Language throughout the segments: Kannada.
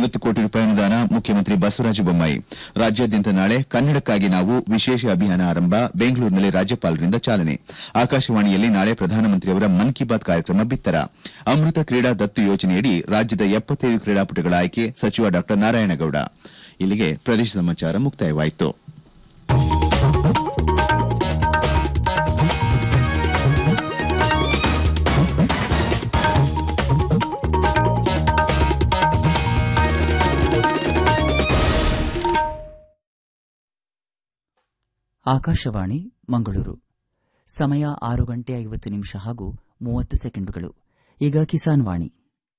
ಐವತ್ತು ಕೋಟಿ ರೂಪಾಯಿ ಅನುದಾನ ಮುಖ್ಯಮಂತ್ರಿ ಬಸವರಾಜ ಬೊಮ್ಮಾಯಿ ರಾಜ್ಯಾದ್ಯಂತ ನಾಳೆ ಕನ್ನಡಕ್ಕಾಗಿ ನಾವು ವಿಶೇಷ ಅಭಿಯಾನ ಆರಂಭ ಬೆಂಗಳೂರಿನಲ್ಲಿ ರಾಜ್ಯಪಾಲರಿಂದ ಚಾಲನೆ ಆಕಾಶವಾಣಿಯಲ್ಲಿ ನಾಳೆ ಪ್ರಧಾನಮಂತ್ರಿಯವರ ಮನ್ ಕಿ ಬಾತ್ ಕಾರ್ಯಕ್ರಮ ಬಿತ್ತರ ಅಮೃತ ಕ್ರೀಡಾ ದತ್ತು ಯೋಜನೆಯಡಿ ರಾಜ್ಯದ ಎಪ್ಪತ್ತೈದು ಕ್ರೀಡಾಪಟುಗಳ ಆಯ್ಕೆ ಸಚಿವ ಡಾ ನಾರಾಯಣಗೌಡ ಇಲ್ಲಿಗೆ ಪ್ರದೇಶ ಸಮಾಚಾರ ಮುಕ್ತಾಯವಾಯಿತು ಆಕಾಶವಾಣಿ ಮಂಗಳೂರು ಸಮಯ ಆರು ಗಂಟೆ ಐವತ್ತು ನಿಮಿಷ ಹಾಗೂ ಮೂವತ್ತು ಸೆಕೆಂಡುಗಳು ಈಗ ಕಿಸಾನ್ ವಾಣಿ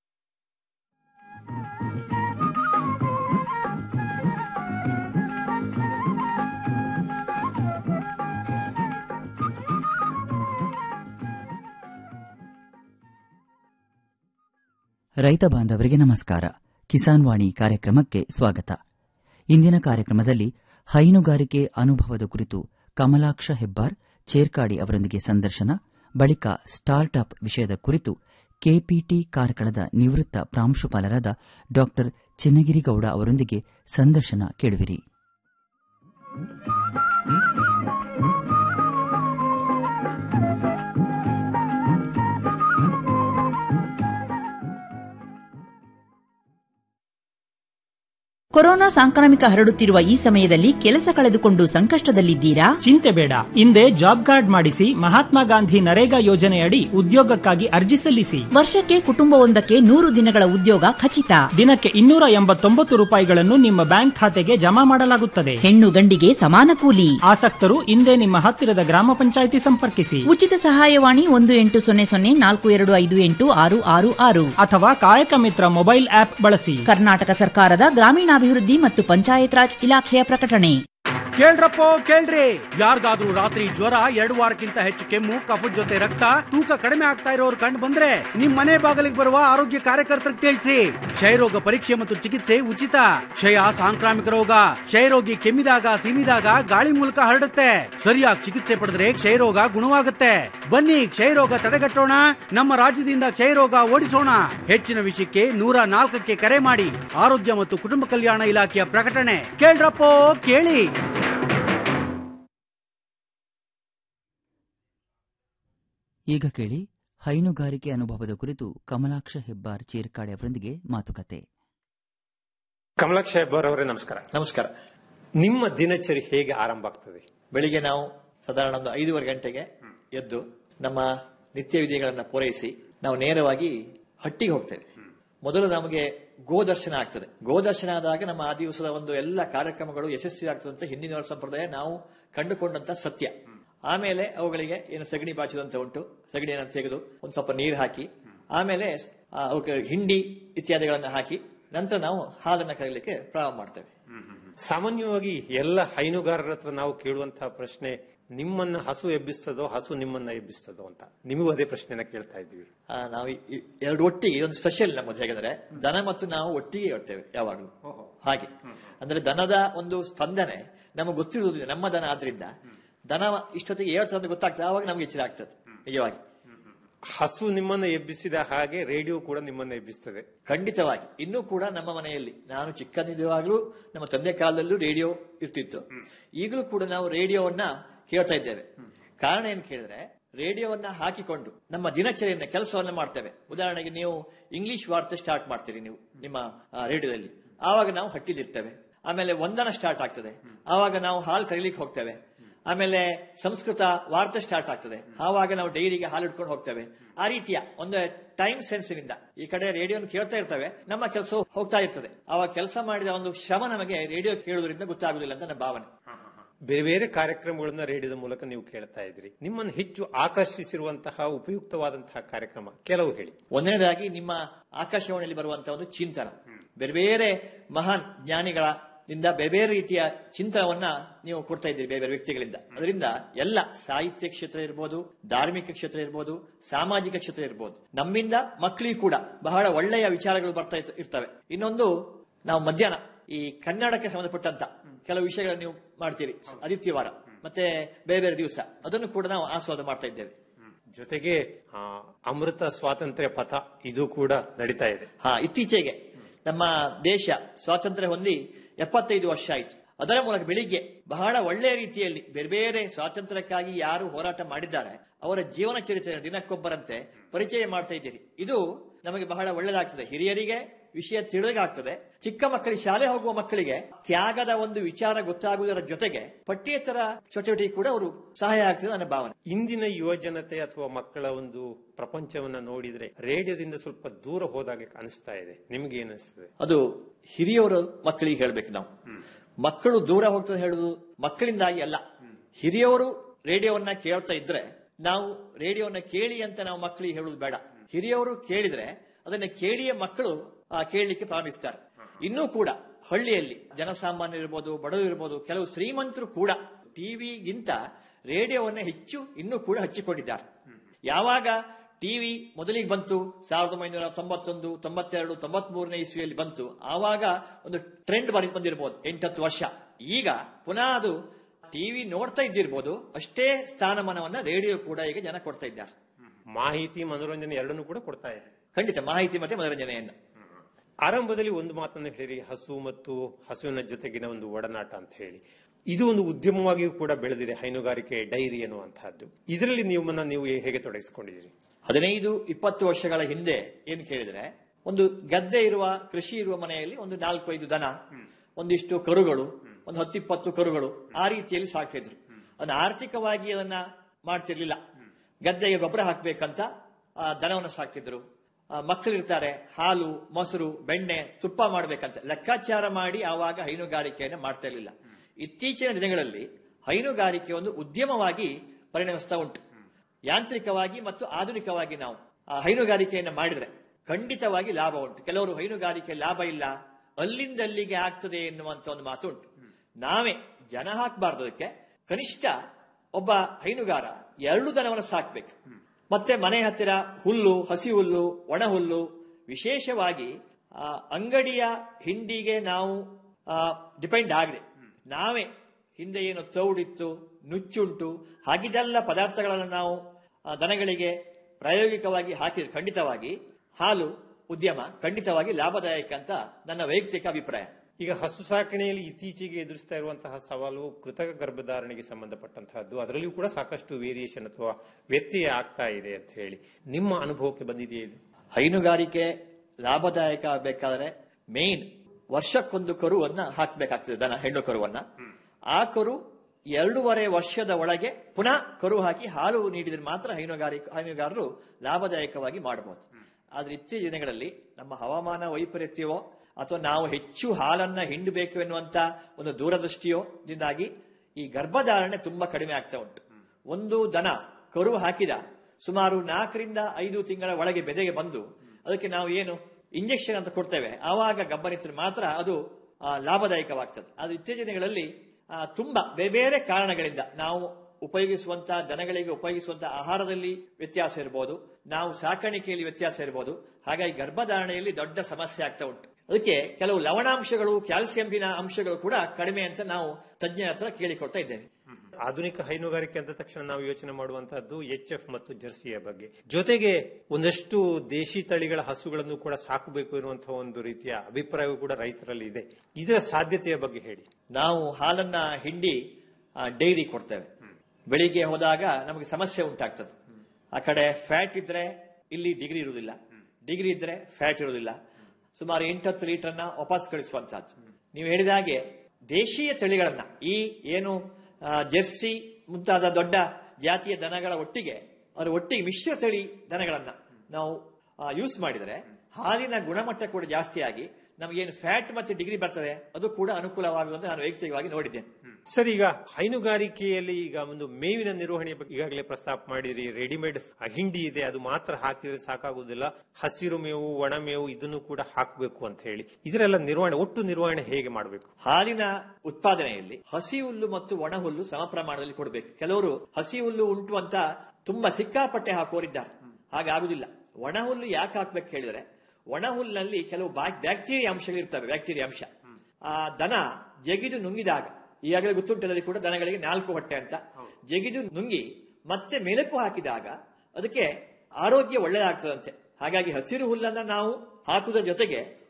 ರೈತ ಬಾಂಧವರಿಗೆ ನಮಸ್ಕಾರ ಕಿಸಾನ್ ವಾಣಿ ಕಾರ್ಯಕ್ರಮಕ್ಕೆ ಸ್ವಾಗತ ಇಂದಿನ ಕಾರ್ಯಕ್ರಮದಲ್ಲಿ ಹೈನುಗಾರಿಕೆ ಅನುಭವದ ಕುರಿತು ಕಮಲಾಕ್ಷ ಹೆಬ್ಬಾರ್ ಚೇರ್ಕಾಡಿ ಅವರೊಂದಿಗೆ ಸಂದರ್ಶನ ಬಳಿಕ ಸ್ಟಾರ್ಟ್ ಅಪ್ ವಿಷಯದ ಕುರಿತು ಕೆಪಿಟಿ ಕಾರ್ಕಳದ ನಿವೃತ್ತ ಪ್ರಾಂಶುಪಾಲರಾದ ಡಾ ಚಿನ್ನಗಿರಿಗೌಡ ಅವರೊಂದಿಗೆ ಸಂದರ್ಶನ ಕೇಳುವಿರಿ ಕೊರೋನಾ ಸಾಂಕ್ರಾಮಿಕ ಹರಡುತ್ತಿರುವ ಈ ಸಮಯದಲ್ಲಿ ಕೆಲಸ ಕಳೆದುಕೊಂಡು ಸಂಕಷ್ಟದಲ್ಲಿದ್ದೀರಾ ಚಿಂತೆ ಬೇಡ ಹಿಂದೆ ಜಾಬ್ ಕಾರ್ಡ್ ಮಾಡಿಸಿ ಮಹಾತ್ಮ ಗಾಂಧಿ ನರೇಗಾ ಯೋಜನೆಯಡಿ ಉದ್ಯೋಗಕ್ಕಾಗಿ ಅರ್ಜಿ ಸಲ್ಲಿಸಿ ವರ್ಷಕ್ಕೆ ಕುಟುಂಬವೊಂದಕ್ಕೆ ನೂರು ದಿನಗಳ ಉದ್ಯೋಗ ಖಚಿತ ದಿನಕ್ಕೆ ಇನ್ನೂರ ಎಂಬತ್ತೊಂಬತ್ತು ರೂಪಾಯಿಗಳನ್ನು ನಿಮ್ಮ ಬ್ಯಾಂಕ್ ಖಾತೆಗೆ ಜಮಾ ಮಾಡಲಾಗುತ್ತದೆ ಹೆಣ್ಣು ಗಂಡಿಗೆ ಸಮಾನ ಕೂಲಿ ಆಸಕ್ತರು ಹಿಂದೆ ನಿಮ್ಮ ಹತ್ತಿರದ ಗ್ರಾಮ ಪಂಚಾಯಿತಿ ಸಂಪರ್ಕಿಸಿ ಉಚಿತ ಸಹಾಯವಾಣಿ ಒಂದು ಎಂಟು ಸೊನ್ನೆ ಸೊನ್ನೆ ನಾಲ್ಕು ಎರಡು ಐದು ಎಂಟು ಆರು ಆರು ಆರು ಅಥವಾ ಕಾಯಕ ಮಿತ್ರ ಮೊಬೈಲ್ ಆಪ್ ಬಳಸಿ ಕರ್ನಾಟಕ ಸರ್ಕಾರದ ಗ್ರಾಮೀಣಾಭಿವೃದ್ಧಿ ಮತ್ತು ಪಂಚಾಯತ್ ರಾಜ್ ಇಲಾಖೆಯ ಪ್ರಕಟಣೆ ಕೇಳ್ರಪ್ಪೋ ಕೇಳ್ರಿ ಯಾರಿಗಾದ್ರೂ ರಾತ್ರಿ ಜ್ವರ ಎರಡು ವಾರಕ್ಕಿಂತ ಹೆಚ್ಚು ಕೆಮ್ಮು ಕಫದ ಜೊತೆ ರಕ್ತ ತೂಕ ಕಡಿಮೆ ಆಗ್ತಾ ಇರೋರು ಕಂಡು ಬಂದ್ರೆ ನಿಮ್ ಮನೆ ಬಾಗಿಲಿಗೆ ಬರುವ ಆರೋಗ್ಯ ಕಾರ್ಯಕರ್ತರಿಗೆ ತಿಳಿಸಿ ಕ್ಷಯರೋಗ ಪರೀಕ್ಷೆ ಮತ್ತು ಚಿಕಿತ್ಸೆ ಉಚಿತ ಕ್ಷಯ ಸಾಂಕ್ರಾಮಿಕ ರೋಗ ಕ್ಷಯರೋಗಿ ಕೆಮ್ಮಿದಾಗ ಸೀನಿದಾಗ ಗಾಳಿ ಮೂಲಕ ಹರಡುತ್ತೆ ಸರಿಯಾಗಿ ಚಿಕಿತ್ಸೆ ಪಡೆದ್ರೆ ಕ್ಷಯರೋಗ ಗುಣವಾಗುತ್ತೆ ಬನ್ನಿ ಕ್ಷಯರೋಗ ತಡೆಗಟ್ಟೋಣ ನಮ್ಮ ರಾಜ್ಯದಿಂದ ಕ್ಷಯರೋಗ ಓಡಿಸೋಣ ಹೆಚ್ಚಿನ ವಿಷಯಕ್ಕೆ ನೂರ ನಾಲ್ಕಕ್ಕೆ ಕರೆ ಮಾಡಿ ಆರೋಗ್ಯ ಮತ್ತು ಕುಟುಂಬ ಕಲ್ಯಾಣ ಇಲಾಖೆಯ ಪ್ರಕಟಣೆ ಕೇಳ್ರಪ್ಪೋ ಕೇಳಿ ಈಗ ಕೇಳಿ ಹೈನುಗಾರಿಕೆ ಅನುಭವದ ಕುರಿತು ಕಮಲಾಕ್ಷ ಹೆಬ್ಬಾರ್ ಚೇರ್ಕಾಡೆ ಅವರೊಂದಿಗೆ ಮಾತುಕತೆ ಕಮಲಾಕ್ಷ ಹೆಬ್ಬಾರ್ ಅವರೇ ನಮಸ್ಕಾರ ನಮಸ್ಕಾರ ನಿಮ್ಮ ದಿನಚರಿ ಹೇಗೆ ಆರಂಭ ಆಗ್ತದೆ ಬೆಳಿಗ್ಗೆ ನಾವು ಸಾಧಾರಣ ಒಂದು ಐದೂವರೆ ಗಂಟೆಗೆ ಎದ್ದು ನಮ್ಮ ನಿತ್ಯ ವಿಧಿಗಳನ್ನ ಪೂರೈಸಿ ನಾವು ನೇರವಾಗಿ ಹಟ್ಟಿಗೆ ಹೋಗ್ತೇವೆ ಮೊದಲು ನಮಗೆ ಗೋದರ್ಶನ ಆಗ್ತದೆ ಗೋದರ್ಶನ ಆದಾಗ ನಮ್ಮ ಆ ದಿವಸದ ಒಂದು ಎಲ್ಲ ಕಾರ್ಯಕ್ರಮಗಳು ಯಶಸ್ವಿ ಆಗ್ತದೆ ಅಂತ ಹಿಂದಿನ ಸಂಪ್ರದಾಯ ನಾವು ಕಂಡುಕೊಂಡಂತ ಸತ್ಯ ಆಮೇಲೆ ಅವುಗಳಿಗೆ ಏನು ಸಗಣಿ ಬಾಚಿದಂತೆ ಉಂಟು ಸಗಣಿಯನ್ನು ತೆಗೆದು ಒಂದು ಸ್ವಲ್ಪ ನೀರು ಹಾಕಿ ಆಮೇಲೆ ಆ, ಅವಕ್ಕೆ ಹಿಂಡಿ ಇತ್ಯಾದಿಗಳನ್ನ ಹಾಕಿ ನಂತರ ನಾವು ಹಾಲನ್ನ ಕರೀಲಿಕ್ಕೆ ಪ್ರಾರಂಭ ಮಾಡ್ತೇವೆ ಸಾಮಾನ್ಯವಾಗಿ ಎಲ್ಲ ಹೈನುಗಾರರ ಹತ್ರ ನಾವು ಕೇಳುವಂತಹ ಪ್ರಶ್ನೆ ನಿಮ್ಮನ್ನ ಹಸು ಎಬ್ಬಿಸ್ತದೋ ಹಸು ನಿಮ್ಮನ್ನ ಎಬ್ಬಿಸ್ತದೋ ಅಂತ ನಿಮಗೂ ಅದೇ ಪ್ರಶ್ನೆನ ಕೇಳ್ತಾ ಇದ್ದೀವಿ ಆ, ನಾವು ಈ- ಈ ಎರಡು ಒಟ್ಟಿಗೆ ಒಂದು ಸ್ಪೆಷಲ್ ನಮ್ಮದು ಹೇಗೆಂದ್ರೆ ದನ ಮತ್ತು ನಾವು ಒಟ್ಟಿಗೆ ಇರ್ತೇವೆ ಯಾವಾಗಲೂ ಹಾಗೆ ಅಂದ್ರೆ ದನದ ಒಂದು ಸ್ಪಂದನೆ ನಮಗೆ ಗೊತ್ತಿರುವುದಿಲ್ಲ ನಮ್ಮ ದನ ಆದ್ರಿಂದ ದನ ಇಷ್ಟೊತ್ತಿಗೆ ಹೇಳ್ತದೆ ಅಂತ ಗೊತ್ತಾಗ್ತದೆ ಆವಾಗ ನಮ್ಗೆ ಎಚ್ಚರ ಆಗ್ತದೆ ನಿಜವಾಗಿ ಹಸು ನಿಮ್ಮನ್ನ ಎಬ್ಬಿಸಿದ ಹಾಗೆ ರೇಡಿಯೋ ಕೂಡ ನಿಮ್ಮನ್ನ ಎಬ್ಬಿಸ್ತದೆ ಖಂಡಿತವಾಗಿ ಇನ್ನೂ ಕೂಡ ನಮ್ಮ ಮನೆಯಲ್ಲಿ ನಾನು ಚಿಕ್ಕಂದಿರುವಾಗಲೂ ನಮ್ಮ ತಂದೆ ಕಾಲದಲ್ಲೂ ರೇಡಿಯೋ ಇರ್ತಿತ್ತು ಈಗಲೂ ಕೂಡ ನಾವು ರೇಡಿಯೋವನ್ನ ಕೇಳ್ತಾ ಇದ್ದೇವೆ ಕಾರಣ ಏನ್ ಕೇಳಿದ್ರೆ ರೇಡಿಯೋವನ್ನ ಹಾಕಿಕೊಂಡು ನಮ್ಮ ದಿನಚರಿಯನ್ನ ಕೆಲಸವನ್ನ ಮಾಡ್ತೇವೆ ಉದಾಹರಣೆಗೆ ನೀವು ಇಂಗ್ಲಿಷ್ ವಾರ್ತೆ ಸ್ಟಾರ್ಟ್ ಮಾಡ್ತೀರಿ ನೀವು ನಿಮ್ಮ ಆ, ರೇಡಿಯೋದಲ್ಲಿ ಆವಾಗ ನಾವು ಹಟ್ಟಿಲಿರ್ತೇವೆ ಆಮೇಲೆ ವಂದನ ಸ್ಟಾರ್ಟ್ ಆಗ್ತದೆ ಆವಾಗ ನಾವು ಹಾಲು ಕರೀಲಿಕ್ಕೆ ಹೋಗ್ತೇವೆ ಆಮೇಲೆ ಸಂಸ್ಕೃತ ವಾರ್ತೆ ಸ್ಟಾರ್ಟ್ ಆಗ್ತದೆ ಆವಾಗ ನಾವು ಡೈರಿಗೆ ಹಾಲು ಇಟ್ಕೊಂಡು ಹೋಗ್ತೇವೆ ಆ ರೀತಿಯ ಒಂದು ಟೈಮ್ ಸೆನ್ಸ್ನಿಂದ ಈ ಕಡೆ ರೇಡಿಯೋನ ಕೇಳ್ತಾ ಇರ್ತೇವೆ ನಮ್ಮ ಕೆಲಸ ಹೋಗ್ತಾ ಇರ್ತದೆ ಆವಾಗ ಕೆಲಸ ಮಾಡಿದ ಒಂದು ಶ್ರಮ ನಮಗೆ ರೇಡಿಯೋ ಕೇಳುವುದರಿಂದ ಗೊತ್ತಾಗುದಿಲ್ಲ ಅಂತ ನನ್ನ ಭಾವನೆ ಬೇರೆ ಬೇರೆ ಕಾರ್ಯಕ್ರಮಗಳನ್ನ ರೇಡಿಯೋದ ಮೂಲಕ ನೀವು ಕೇಳ್ತಾ ಇದ್ರಿ ನಿಮ್ಮನ್ನು ಹೆಚ್ಚು ಆಕರ್ಷಿಸಿರುವಂತಹ ಉಪಯುಕ್ತವಾದಂತಹ ಕಾರ್ಯಕ್ರಮ ಕೆಲವು ಹೇಳಿ ಒಂದನೇದಾಗಿ ನಿಮ್ಮ ಆಕಾಶವಾಣಿಯಲ್ಲಿ ಬರುವಂತಹ ಒಂದು ಚಿಂತನ ಬೇರೆ ಬೇರೆ ಮಹಾನ್ ಜ್ಞಾನಿಗಳ ದಿಂದ ಬೇರೆ ಬೇರೆ ರೀತಿಯ ಚಿಂತನವನ್ನ ನೀವು ಕೊಡ್ತಾ ಇದ್ದೀರಿ ಬೇರೆ ಬೇರೆ ವ್ಯಕ್ತಿಗಳಿಂದ ಅದರಿಂದ ಎಲ್ಲ ಸಾಹಿತ್ಯ ಕ್ಷೇತ್ರ ಇರ್ಬೋದು ಧಾರ್ಮಿಕ ಕ್ಷೇತ್ರ ಇರ್ಬೋದು ಸಾಮಾಜಿಕ ಕ್ಷೇತ್ರ ಇರ್ಬೋದು ನಮ್ಮಿಂದ ಮಕ್ಕಳಿಗೂ ಕೂಡ ಬಹಳ ಒಳ್ಳೆಯ ವಿಚಾರಗಳು ಬರ್ತಾ ಇರ್ತ- ಇರ್ತವೆ ಇನ್ನೊಂದು ನಾವು ಮಧ್ಯಾಹ್ನ ಈ ಕನ್ನಡಕ್ಕೆ ಸಂಬಂಧಪಟ್ಟಂತ ಕೆಲವು ವಿಷಯಗಳನ್ನು ನೀವು ಮಾಡ್ತೀರಿ ಆದಿತ್ಯವಾರ ಮತ್ತೆ ಬೇರೆ ಬೇರೆ ದಿವಸ ಅದನ್ನು ಕೂಡ ನಾವು ಆಸ್ವಾದ ಮಾಡ್ತಾ ಇದ್ದೇವೆ ಜೊತೆಗೆ ಆ, ಅಮೃತ ಸ್ವಾತಂತ್ರ್ಯ ಪಥ ಇದು ಕೂಡ ನಡೀತಾ ಇದೆ ಹಾ ಇತ್ತೀಚೆಗೆ ನಮ್ಮ ದೇಶ ಸ್ವಾತಂತ್ರ್ಯ ಹೊಂದಿ ಎಪ್ಪತ್ತೈದು ವರ್ಷ ಆಯಿತು ಅದರ ಮೂಲಕ ಬೆಳಿಗ್ಗೆ ಬಹಳ ಒಳ್ಳೆಯ ರೀತಿಯಲ್ಲಿ ಬೇರೆ ಬೇರೆ ಸ್ವಾತಂತ್ರ್ಯಕ್ಕಾಗಿ ಯಾರು ಹೋರಾಟ ಮಾಡಿದ್ದಾರೆ ಅವರ ಜೀವನ ಚರಿತ್ರೆ ದಿನಕ್ಕೊಬ್ಬರಂತೆ ಪರಿಚಯ ಮಾಡ್ತಾ ಇದ್ದೀರಿ ಇದು ನಮಗೆ ಬಹಳ ಒಳ್ಳೆಯದಾಗ್ತದೆ ಹಿರಿಯರಿಗೆ ವಿಷಯ ತಿಳಿದಾಗ್ತದೆ ಚಿಕ್ಕ ಮಕ್ಕಳಿಗೆ ಶಾಲೆ ಹೋಗುವ ಮಕ್ಕಳಿಗೆ ತ್ಯಾಗದ ಒಂದು ವಿಚಾರ ಗೊತ್ತಾಗುವುದರ ಜೊತೆಗೆ ಪಠ್ಯೇತರ ಚಟುವಟಿಕೆ ಕೂಡ ಅವರು ಸಹಾಯ ಆಗ್ತದೆ ನನ್ನ ಭಾವನೆ ಇಂದಿನ ಯುವ ಜನತೆ ಅಥವಾ ಮಕ್ಕಳ ಒಂದು ಪ್ರಪಂಚವನ್ನ ನೋಡಿದ್ರೆ ರೇಡಿಯೋದಿಂದ ಸ್ವಲ್ಪ ದೂರ ಹೋದಾಗೆ ಅನಿಸ್ತಾ ಇದೆ ನಿಮ್ಗೆ ಏನ್ ಅನಿಸ್ತದೆ ಅದು ಹಿರಿಯವರು ಮಕ್ಕಳಿಗೆ ಹೇಳ್ಬೇಕು ನಾವು ಮಕ್ಕಳು ದೂರ ಹೋಗ್ತದೆ ಹೇಳುದು ಮಕ್ಕಳಿಂದಾಗಿ ಅಲ್ಲ ಹಿರಿಯವರು ರೇಡಿಯೋವನ್ನ ಕೇಳ್ತಾ ಇದ್ರೆ ನಾವು ರೇಡಿಯೋವನ್ನ ಕೇಳಿ ಅಂತ ನಾವು ಮಕ್ಕಳಿಗೆ ಹೇಳುದು ಬೇಡ ಹಿರಿಯವರು ಕೇಳಿದ್ರೆ ಅದನ್ನ ಕೇಳಿಯೇ ಮಕ್ಕಳು ಆ, ಕೇಳಲಿಕ್ಕೆ ಪ್ರಾರಂಭಿಸ್ತಾರೆ ಇನ್ನೂ ಕೂಡ ಹಳ್ಳಿಯಲ್ಲಿ ಜನಸಾಮಾನ್ಯರು ಇರ್ಬೋದು ಬಡವರು ಇರ್ಬೋದು ಕೆಲವು ಶ್ರೀಮಂತರು ಕೂಡ ಟಿವಿಗಿಂತ ರೇಡಿಯೋವನ್ನ ಹೆಚ್ಚು ಇನ್ನೂ ಕೂಡ ಹಚ್ಚಿಕೊಂಡಿದ್ದಾರೆ ಯಾವಾಗ ಟಿವಿ ಮೊದಲಿಗೆ ಬಂತು ಸಾವಿರದ ಒಂಬೈನೂರ ತೊಂಬತ್ತೊಂದು ತೊಂಬತ್ತೆರಡು ತೊಂಬತ್ ಮೂರನೇ ಇಸ್ವಿಯಲ್ಲಿ ಬಂತು ಆವಾಗ ಒಂದು ಟ್ರೆಂಡ್ ಬರಿ ಬಂದಿರಬಹುದು ಎಂಟತ್ತು ವರ್ಷ ಈಗ ಪುನಃ ಅದು ಟಿವಿ ನೋಡ್ತಾ ಇದ್ದಿರ್ಬೋದು ಅಷ್ಟೇ ಸ್ಥಾನಮಾನವನ್ನ ರೇಡಿಯೋ ಕೂಡ ಈಗ ಜನ ಕೊಡ್ತಾ ಇದ್ದಾರೆ ಮಾಹಿತಿ ಮನೋರಂಜನೆ ಎರಡನ್ನೂ ಕೂಡ ಕೊಡ್ತಾ ಇದೆ ಖಂಡಿತ ಮಾಹಿತಿ ಮತ್ತೆ ಮನೋರಂಜನೆಯನ್ನು ಆರಂಭದಲ್ಲಿ ಒಂದು ಮಾತನ್ನು ಹೇಳಿರಿ ಹಸು ಮತ್ತು ಹಸುವಿನ ಜೊತೆಗಿನ ಒಂದು ಒಡನಾಟ ಅಂತ ಹೇಳಿ ಇದು ಒಂದು ಉದ್ಯಮವಾಗಿಯೂ ಕೂಡ ಬೆಳೆದಿದೆ ಹೈನುಗಾರಿಕೆ ಡೈರಿ ಎನ್ನುವಂತಹದ್ದು ಇದರಲ್ಲಿ ನಿಮ್ಮನ್ನ ನೀವು ಹೇಗೆ ತೊಡಗಿಸಿಕೊಂಡಿದ್ದೀರಿ ಹದಿನೈದು ಇಪ್ಪತ್ತು ವರ್ಷಗಳ ಹಿಂದೆ ಏನ್ ಕೇಳಿದ್ರೆ ಒಂದು ಗದ್ದೆ ಇರುವ ಕೃಷಿ ಇರುವ ಮನೆಯಲ್ಲಿ ಒಂದು ನಾಲ್ಕು ಐದು ದನ ಒಂದಿಷ್ಟು ಕರುಗಳು ಒಂದು ಹತ್ತಿಪ್ಪತ್ತು ಕರುಗಳು ಆ ರೀತಿಯಲ್ಲಿ ಸಾಕ್ತಾ ಇದ್ರು ಅದನ್ನ ಆರ್ಥಿಕವಾಗಿ ಅದನ್ನ ಮಾಡ್ತಿರ್ಲಿಲ್ಲ ಗದ್ದೆಗೆ ಗೊಬ್ಬರ ಹಾಕ್ಬೇಕಂತ ಆ ದನವನ್ನು ಸಾಕ್ತಿದ್ರು ಆ, ಮಕ್ಕಳಿರ್ತಾರೆ ಹಾಲು ಮೊಸರು ಬೆಣ್ಣೆ ತುಪ್ಪ ಮಾಡ್ಬೇಕಂತ ಲೆಕ್ಕಾಚಾರ ಮಾಡಿ ಆವಾಗ ಹೈನುಗಾರಿಕೆಯನ್ನು ಮಾಡ್ತಾ ಇರಲಿಲ್ಲ ಇತ್ತೀಚಿನ ದಿನಗಳಲ್ಲಿ ಹೈನುಗಾರಿಕೆ ಒಂದು ಉದ್ಯಮವಾಗಿ ಪರಿಣಮಿಸ್ತಾ ಉಂಟು ಯಾಂತ್ರಿಕವಾಗಿ ಮತ್ತು ಆಧುನಿಕವಾಗಿ ನಾವು ಆ ಹೈನುಗಾರಿಕೆಯನ್ನು ಮಾಡಿದ್ರೆ ಖಂಡಿತವಾಗಿ ಲಾಭ ಉಂಟು ಕೆಲವರು ಹೈನುಗಾರಿಕೆ ಲಾಭ ಇಲ್ಲ ಅಲ್ಲಿಂದ ಅಲ್ಲಿಗೆ ಆಗ್ತದೆ ಎನ್ನುವಂತ ಒಂದು ಮಾತು ಉಂಟು ನಾವೇ ಜನ ಹಾಕಬಾರ್ದು ಅದಕ್ಕೆ ಕನಿಷ್ಠ ಒಬ್ಬ ಹೈನುಗಾರ ಎರಡು ದನವನ್ನು ಸಾಕ್ಬೇಕು ಮತ್ತೆ ಮನೆ ಹತ್ತಿರ ಹುಲ್ಲು ಹಸಿ ಹುಲ್ಲು ಒಣ ಹುಲ್ಲು ವಿಶೇಷವಾಗಿ ಆ, ಅಂಗಡಿಯ ಹಿಂಡಿಗೆ ನಾವು ಡಿಪೆಂಡ್ ಆಗದೆ ನಾವೇ ಹಿಂದೆ ಏನು ತೌಡಿತ್ತು ನುಚ್ಚುಂಟು ಹಾಗಿದ್ದೆಲ್ಲ ಪದಾರ್ಥಗಳನ್ನು ನಾವು ಆ, ದನಗಳಿಗೆ ಪ್ರಾಯೋಗಿಕವಾಗಿ ಹಾಕಿದ್ರೆ ಖಂಡಿತವಾಗಿ ಹಾಲು ಉದ್ಯಮ ಖಂಡಿತವಾಗಿ ಲಾಭದಾಯಕ ಅಂತ ನನ್ನ ವೈಯಕ್ತಿಕ ಅಭಿಪ್ರಾಯ ಈಗ ಹಸು ಸಾಕಣೆಯಲ್ಲಿ ಇತ್ತೀಚೆಗೆ ಎದುರಿಸ್ತಾ ಇರುವಂತಹ ಸವಾಲು ಕೃತಕ ಗರ್ಭಧಾರಣೆಗೆ ಸಂಬಂಧಪಟ್ಟಂತಹದ್ದು ಅದರಲ್ಲಿಯೂ ಕೂಡ ಸಾಕಷ್ಟು ವೇರಿಯೇಷನ್ ಅಥವಾ ವ್ಯತ್ಯಯ ಆಗ್ತಾ ಇದೆ ಅಂತ ಹೇಳಿ ನಿಮ್ಮ ಅನುಭವಕ್ಕೆ ಬಂದಿದೆಯೇ ಇದು ಹೈನುಗಾರಿಕೆ ಲಾಭದಾಯಕ ಆಗಬೇಕಾದ್ರೆ ಮೇನ್ ವರ್ಷಕ್ಕೊಂದು ಕರುವನ್ನ ಹಾಕ್ಬೇಕಾಗ್ತದೆ ದನ ಹೆಣ್ಣು ಕರುವನ್ನ ಆ ಕರು ಎರಡೂವರೆ ವರ್ಷದ ಒಳಗೆ ಪುನಃ ಕರು ಹಾಕಿ ಹಾಲು ನೀಡಿದ್ರೆ ಮಾತ್ರ ಹೈನುಗಾರಿಕ ಹೈನುಗಾರರು ಲಾಭದಾಯಕವಾಗಿ ಮಾಡಬಹುದು ಆದ್ರೆ ಇತ್ತೀಚಿನ ದಿನಗಳಲ್ಲಿ ನಮ್ಮ ಹವಾಮಾನ ವೈಪರೀತ್ಯವೋ ಅಥವಾ ನಾವು ಹೆಚ್ಚು ಹಾಲನ್ನ ಹಿಂಡಬೇಕು ಎನ್ನುವಂತ ಒಂದು ದೂರದೃಷ್ಟಿಯೋ ದಿಂದಾಗಿ ಈ ಗರ್ಭಧಾರಣೆ ತುಂಬಾ ಕಡಿಮೆ ಆಗ್ತಾ ಉಂಟು ಒಂದು ದನ ಕರು ಹಾಕಿದ ಸುಮಾರು ನಾಲ್ಕರಿಂದ ಐದು ತಿಂಗಳ ಒಳಗೆ ಬೆದೆಗೆ ಬಂದು ಅದಕ್ಕೆ ನಾವು ಏನು ಇಂಜೆಕ್ಷನ್ ಅಂತ ಕೊಡ್ತೇವೆ ಆವಾಗ ಗಬ್ಬನಿದ್ರೆ ಮಾತ್ರ ಅದು ಆ, ಲಾಭದಾಯಕವಾಗ್ತದೆ ಆದ್ರೆ ಇತ್ತೀಚಿನ ದಿನಗಳಲ್ಲಿ ಆ, ತುಂಬಾ ಬೇರೆ ಬೇರೆ ಕಾರಣಗಳಿಂದ ನಾವು ಉಪಯೋಗಿಸುವಂತಹ ದನಗಳಿಗೆ ಉಪಯೋಗಿಸುವಂತಹ ಆಹಾರದಲ್ಲಿ ವ್ಯತ್ಯಾಸ ಇರಬಹುದು ನಾವು ಸಾಕಾಣಿಕೆಯಲ್ಲಿ ವ್ಯತ್ಯಾಸ ಇರಬಹುದು ಹಾಗಾಗಿ ಗರ್ಭಧಾರಣೆಯಲ್ಲಿ ದೊಡ್ಡ ಸಮಸ್ಯೆ ಆಗ್ತಾ ಉಂಟು ಅದಕ್ಕೆ ಕೆಲವು ಲವಣಾಂಶಗಳು ಕ್ಯಾಲ್ಸಿಯಂನ ಅಂಶಗಳು ಕೂಡ ಕಡಿಮೆ ಅಂತ ನಾವು ತಜ್ಞರ ಹತ್ರ ಕೇಳಿಕೊಳ್ತಾ ಇದ್ದೇವೆ ಆಧುನಿಕ ಹೈನುಗಾರಿಕೆ ಅಂದ ತಕ್ಷಣ ನಾವು ಯೋಚನೆ ಮಾಡುವಂತಹದ್ದು ಎಚ್ ಎಫ್ ಮತ್ತು ಜರ್ಸಿಯ ಬಗ್ಗೆ ಜೊತೆಗೆ ಒಂದಷ್ಟು ದೇಶಿ ತಳಿಗಳ ಹಸುಗಳನ್ನು ಕೂಡ ಸಾಕಬೇಕು ಎನ್ನುವಂತಹ ಒಂದು ರೀತಿಯ ಅಭಿಪ್ರಾಯವೂ ಕೂಡ ರೈತರಲ್ಲಿ ಇದೆ ಇದರ ಸಾಧ್ಯತೆಯ ಬಗ್ಗೆ ಹೇಳಿ ನಾವು ಹಾಲನ್ನ ಹಿಂಡಿ ಆ, ಡೈರಿ ಕೊಡ್ತೇವೆ ಬೆಳಿಗ್ಗೆ ಹೋದಾಗ ನಮಗೆ ಸಮಸ್ಯೆ ಉಂಟಾಗ್ತದೆ ಆ ಕಡೆ ಫ್ಯಾಟ್ ಇದ್ರೆ ಇಲ್ಲಿ ಡಿಗ್ರಿ ಇರುವುದಿಲ್ಲ ಡಿಗ್ರಿ ಇದ್ರೆ ಫ್ಯಾಟ್ ಇರುವುದಿಲ್ಲ ಸುಮಾರು ಎಂಟತ್ತು ಲೀಟರ್ನ ವಾಪಸ್ ಕಳಿಸುವಂತಹದ್ದು ನೀವು ಹೇಳಿದ ಹಾಗೆ ದೇಶೀಯ ತಳಿಗಳನ್ನ ಈ ಏನು ಆ, ಜೆರ್ಸಿ ಮುಂತಾದ ದೊಡ್ಡ ಜಾತಿಯ ದನಗಳ ಒಟ್ಟಿಗೆ ಅದರ ಒಟ್ಟಿಗೆ ಮಿಶ್ರ ತಳಿ ದನಗಳನ್ನ ನಾವು ಯೂಸ್ ಮಾಡಿದರೆ ಹಾಲಿನ ಗುಣಮಟ್ಟ ಕೂಡ ಜಾಸ್ತಿ ಆಗಿ ನಮಗೇನು ಫ್ಯಾಟ್ ಮತ್ತೆ ಡಿಗ್ರಿ ಬರ್ತದೆ ಅದು ಕೂಡ ಅನುಕೂಲವಾಗುವಂತ ನಾನು ವೈಯಕ್ತಿಕವಾಗಿ ನೋಡಿದ್ದೇನೆ ಸರ್ ಈಗ ಹೈನುಗಾರಿಕೆಯಲ್ಲಿ ಈಗ ಒಂದು ಮೇವಿನ ನಿರ್ವಹಣೆ ಬಗ್ಗೆ ಈಗಾಗಲೇ ಪ್ರಸ್ತಾಪ ಮಾಡಿರಿ ರೆಡಿಮೇಡ್ ಹಿಂಡಿ ಇದೆ ಅದು ಮಾತ್ರ ಹಾಕಿದ್ರೆ ಸಾಕಾಗುವುದಿಲ್ಲ ಹಸಿರು ಮೇವು ಒಣ ಮೇವು ಇದನ್ನು ಕೂಡ ಹಾಕಬೇಕು ಅಂತ ಹೇಳಿ ಇದರೆಲ್ಲ ನಿರ್ವಹಣೆ ಒಟ್ಟು ನಿರ್ವಹಣೆ ಹೇಗೆ ಮಾಡಬೇಕು ಹಾಲಿನ ಉತ್ಪಾದನೆಯಲ್ಲಿ ಹಸಿ ಹುಲ್ಲು ಮತ್ತು ಒಣ ಹುಲ್ಲು ಸಮ ಪ್ರಮಾಣದಲ್ಲಿ ಕೊಡಬೇಕು ಕೆಲವರು ಹಸಿ ಹುಲ್ಲು ಉಂಟು ಅಂತ ತುಂಬಾ ಸಿಕ್ಕಾಪಟ್ಟೆ ಹಾಕೋರಿದ್ದಾರೆ ಹಾಗೆ ಆಗುದಿಲ್ಲ ಒಣ ಹುಲ್ಲು ಯಾಕೆ ಹಾಕ್ಬೇಕು ಹೇಳಿದ್ರೆ ಒಣ ಹುಲ್ಲಿನಲ್ಲಿ ಕೆಲವು ಬ್ಯಾಕ್ಟೀರಿಯಾ ಅಂಶಗಳು ಇರ್ತವೆ ಬ್ಯಾಕ್ಟೀರಿಯಾ ಅಂಶ ಆ ದನ ಜಗಿದು ನುಂಗಿದಾಗ ಈಗಾಗಲೇ ಗೊತ್ತುಂಟದಲ್ಲಿ ಕೂಡ ದನಗಳಿಗೆ ನಾಲ್ಕು ಹೊಟ್ಟೆ ಅಂತ ಜಗಿದು ನುಂಗಿ ಮತ್ತೆ ಮೆಲುಕು ಹಾಕಿದಾಗ ಅದಕ್ಕೆ ಆರೋಗ್ಯ ಒಳ್ಳೆಯದಾಗ್ತದಂತೆ ಹಾಗಾಗಿ ಹಸಿರು ಹುಲ್ಲನ್ನ ನಾವು ಹಾಕುವುದರ ಜೊತೆಗೆ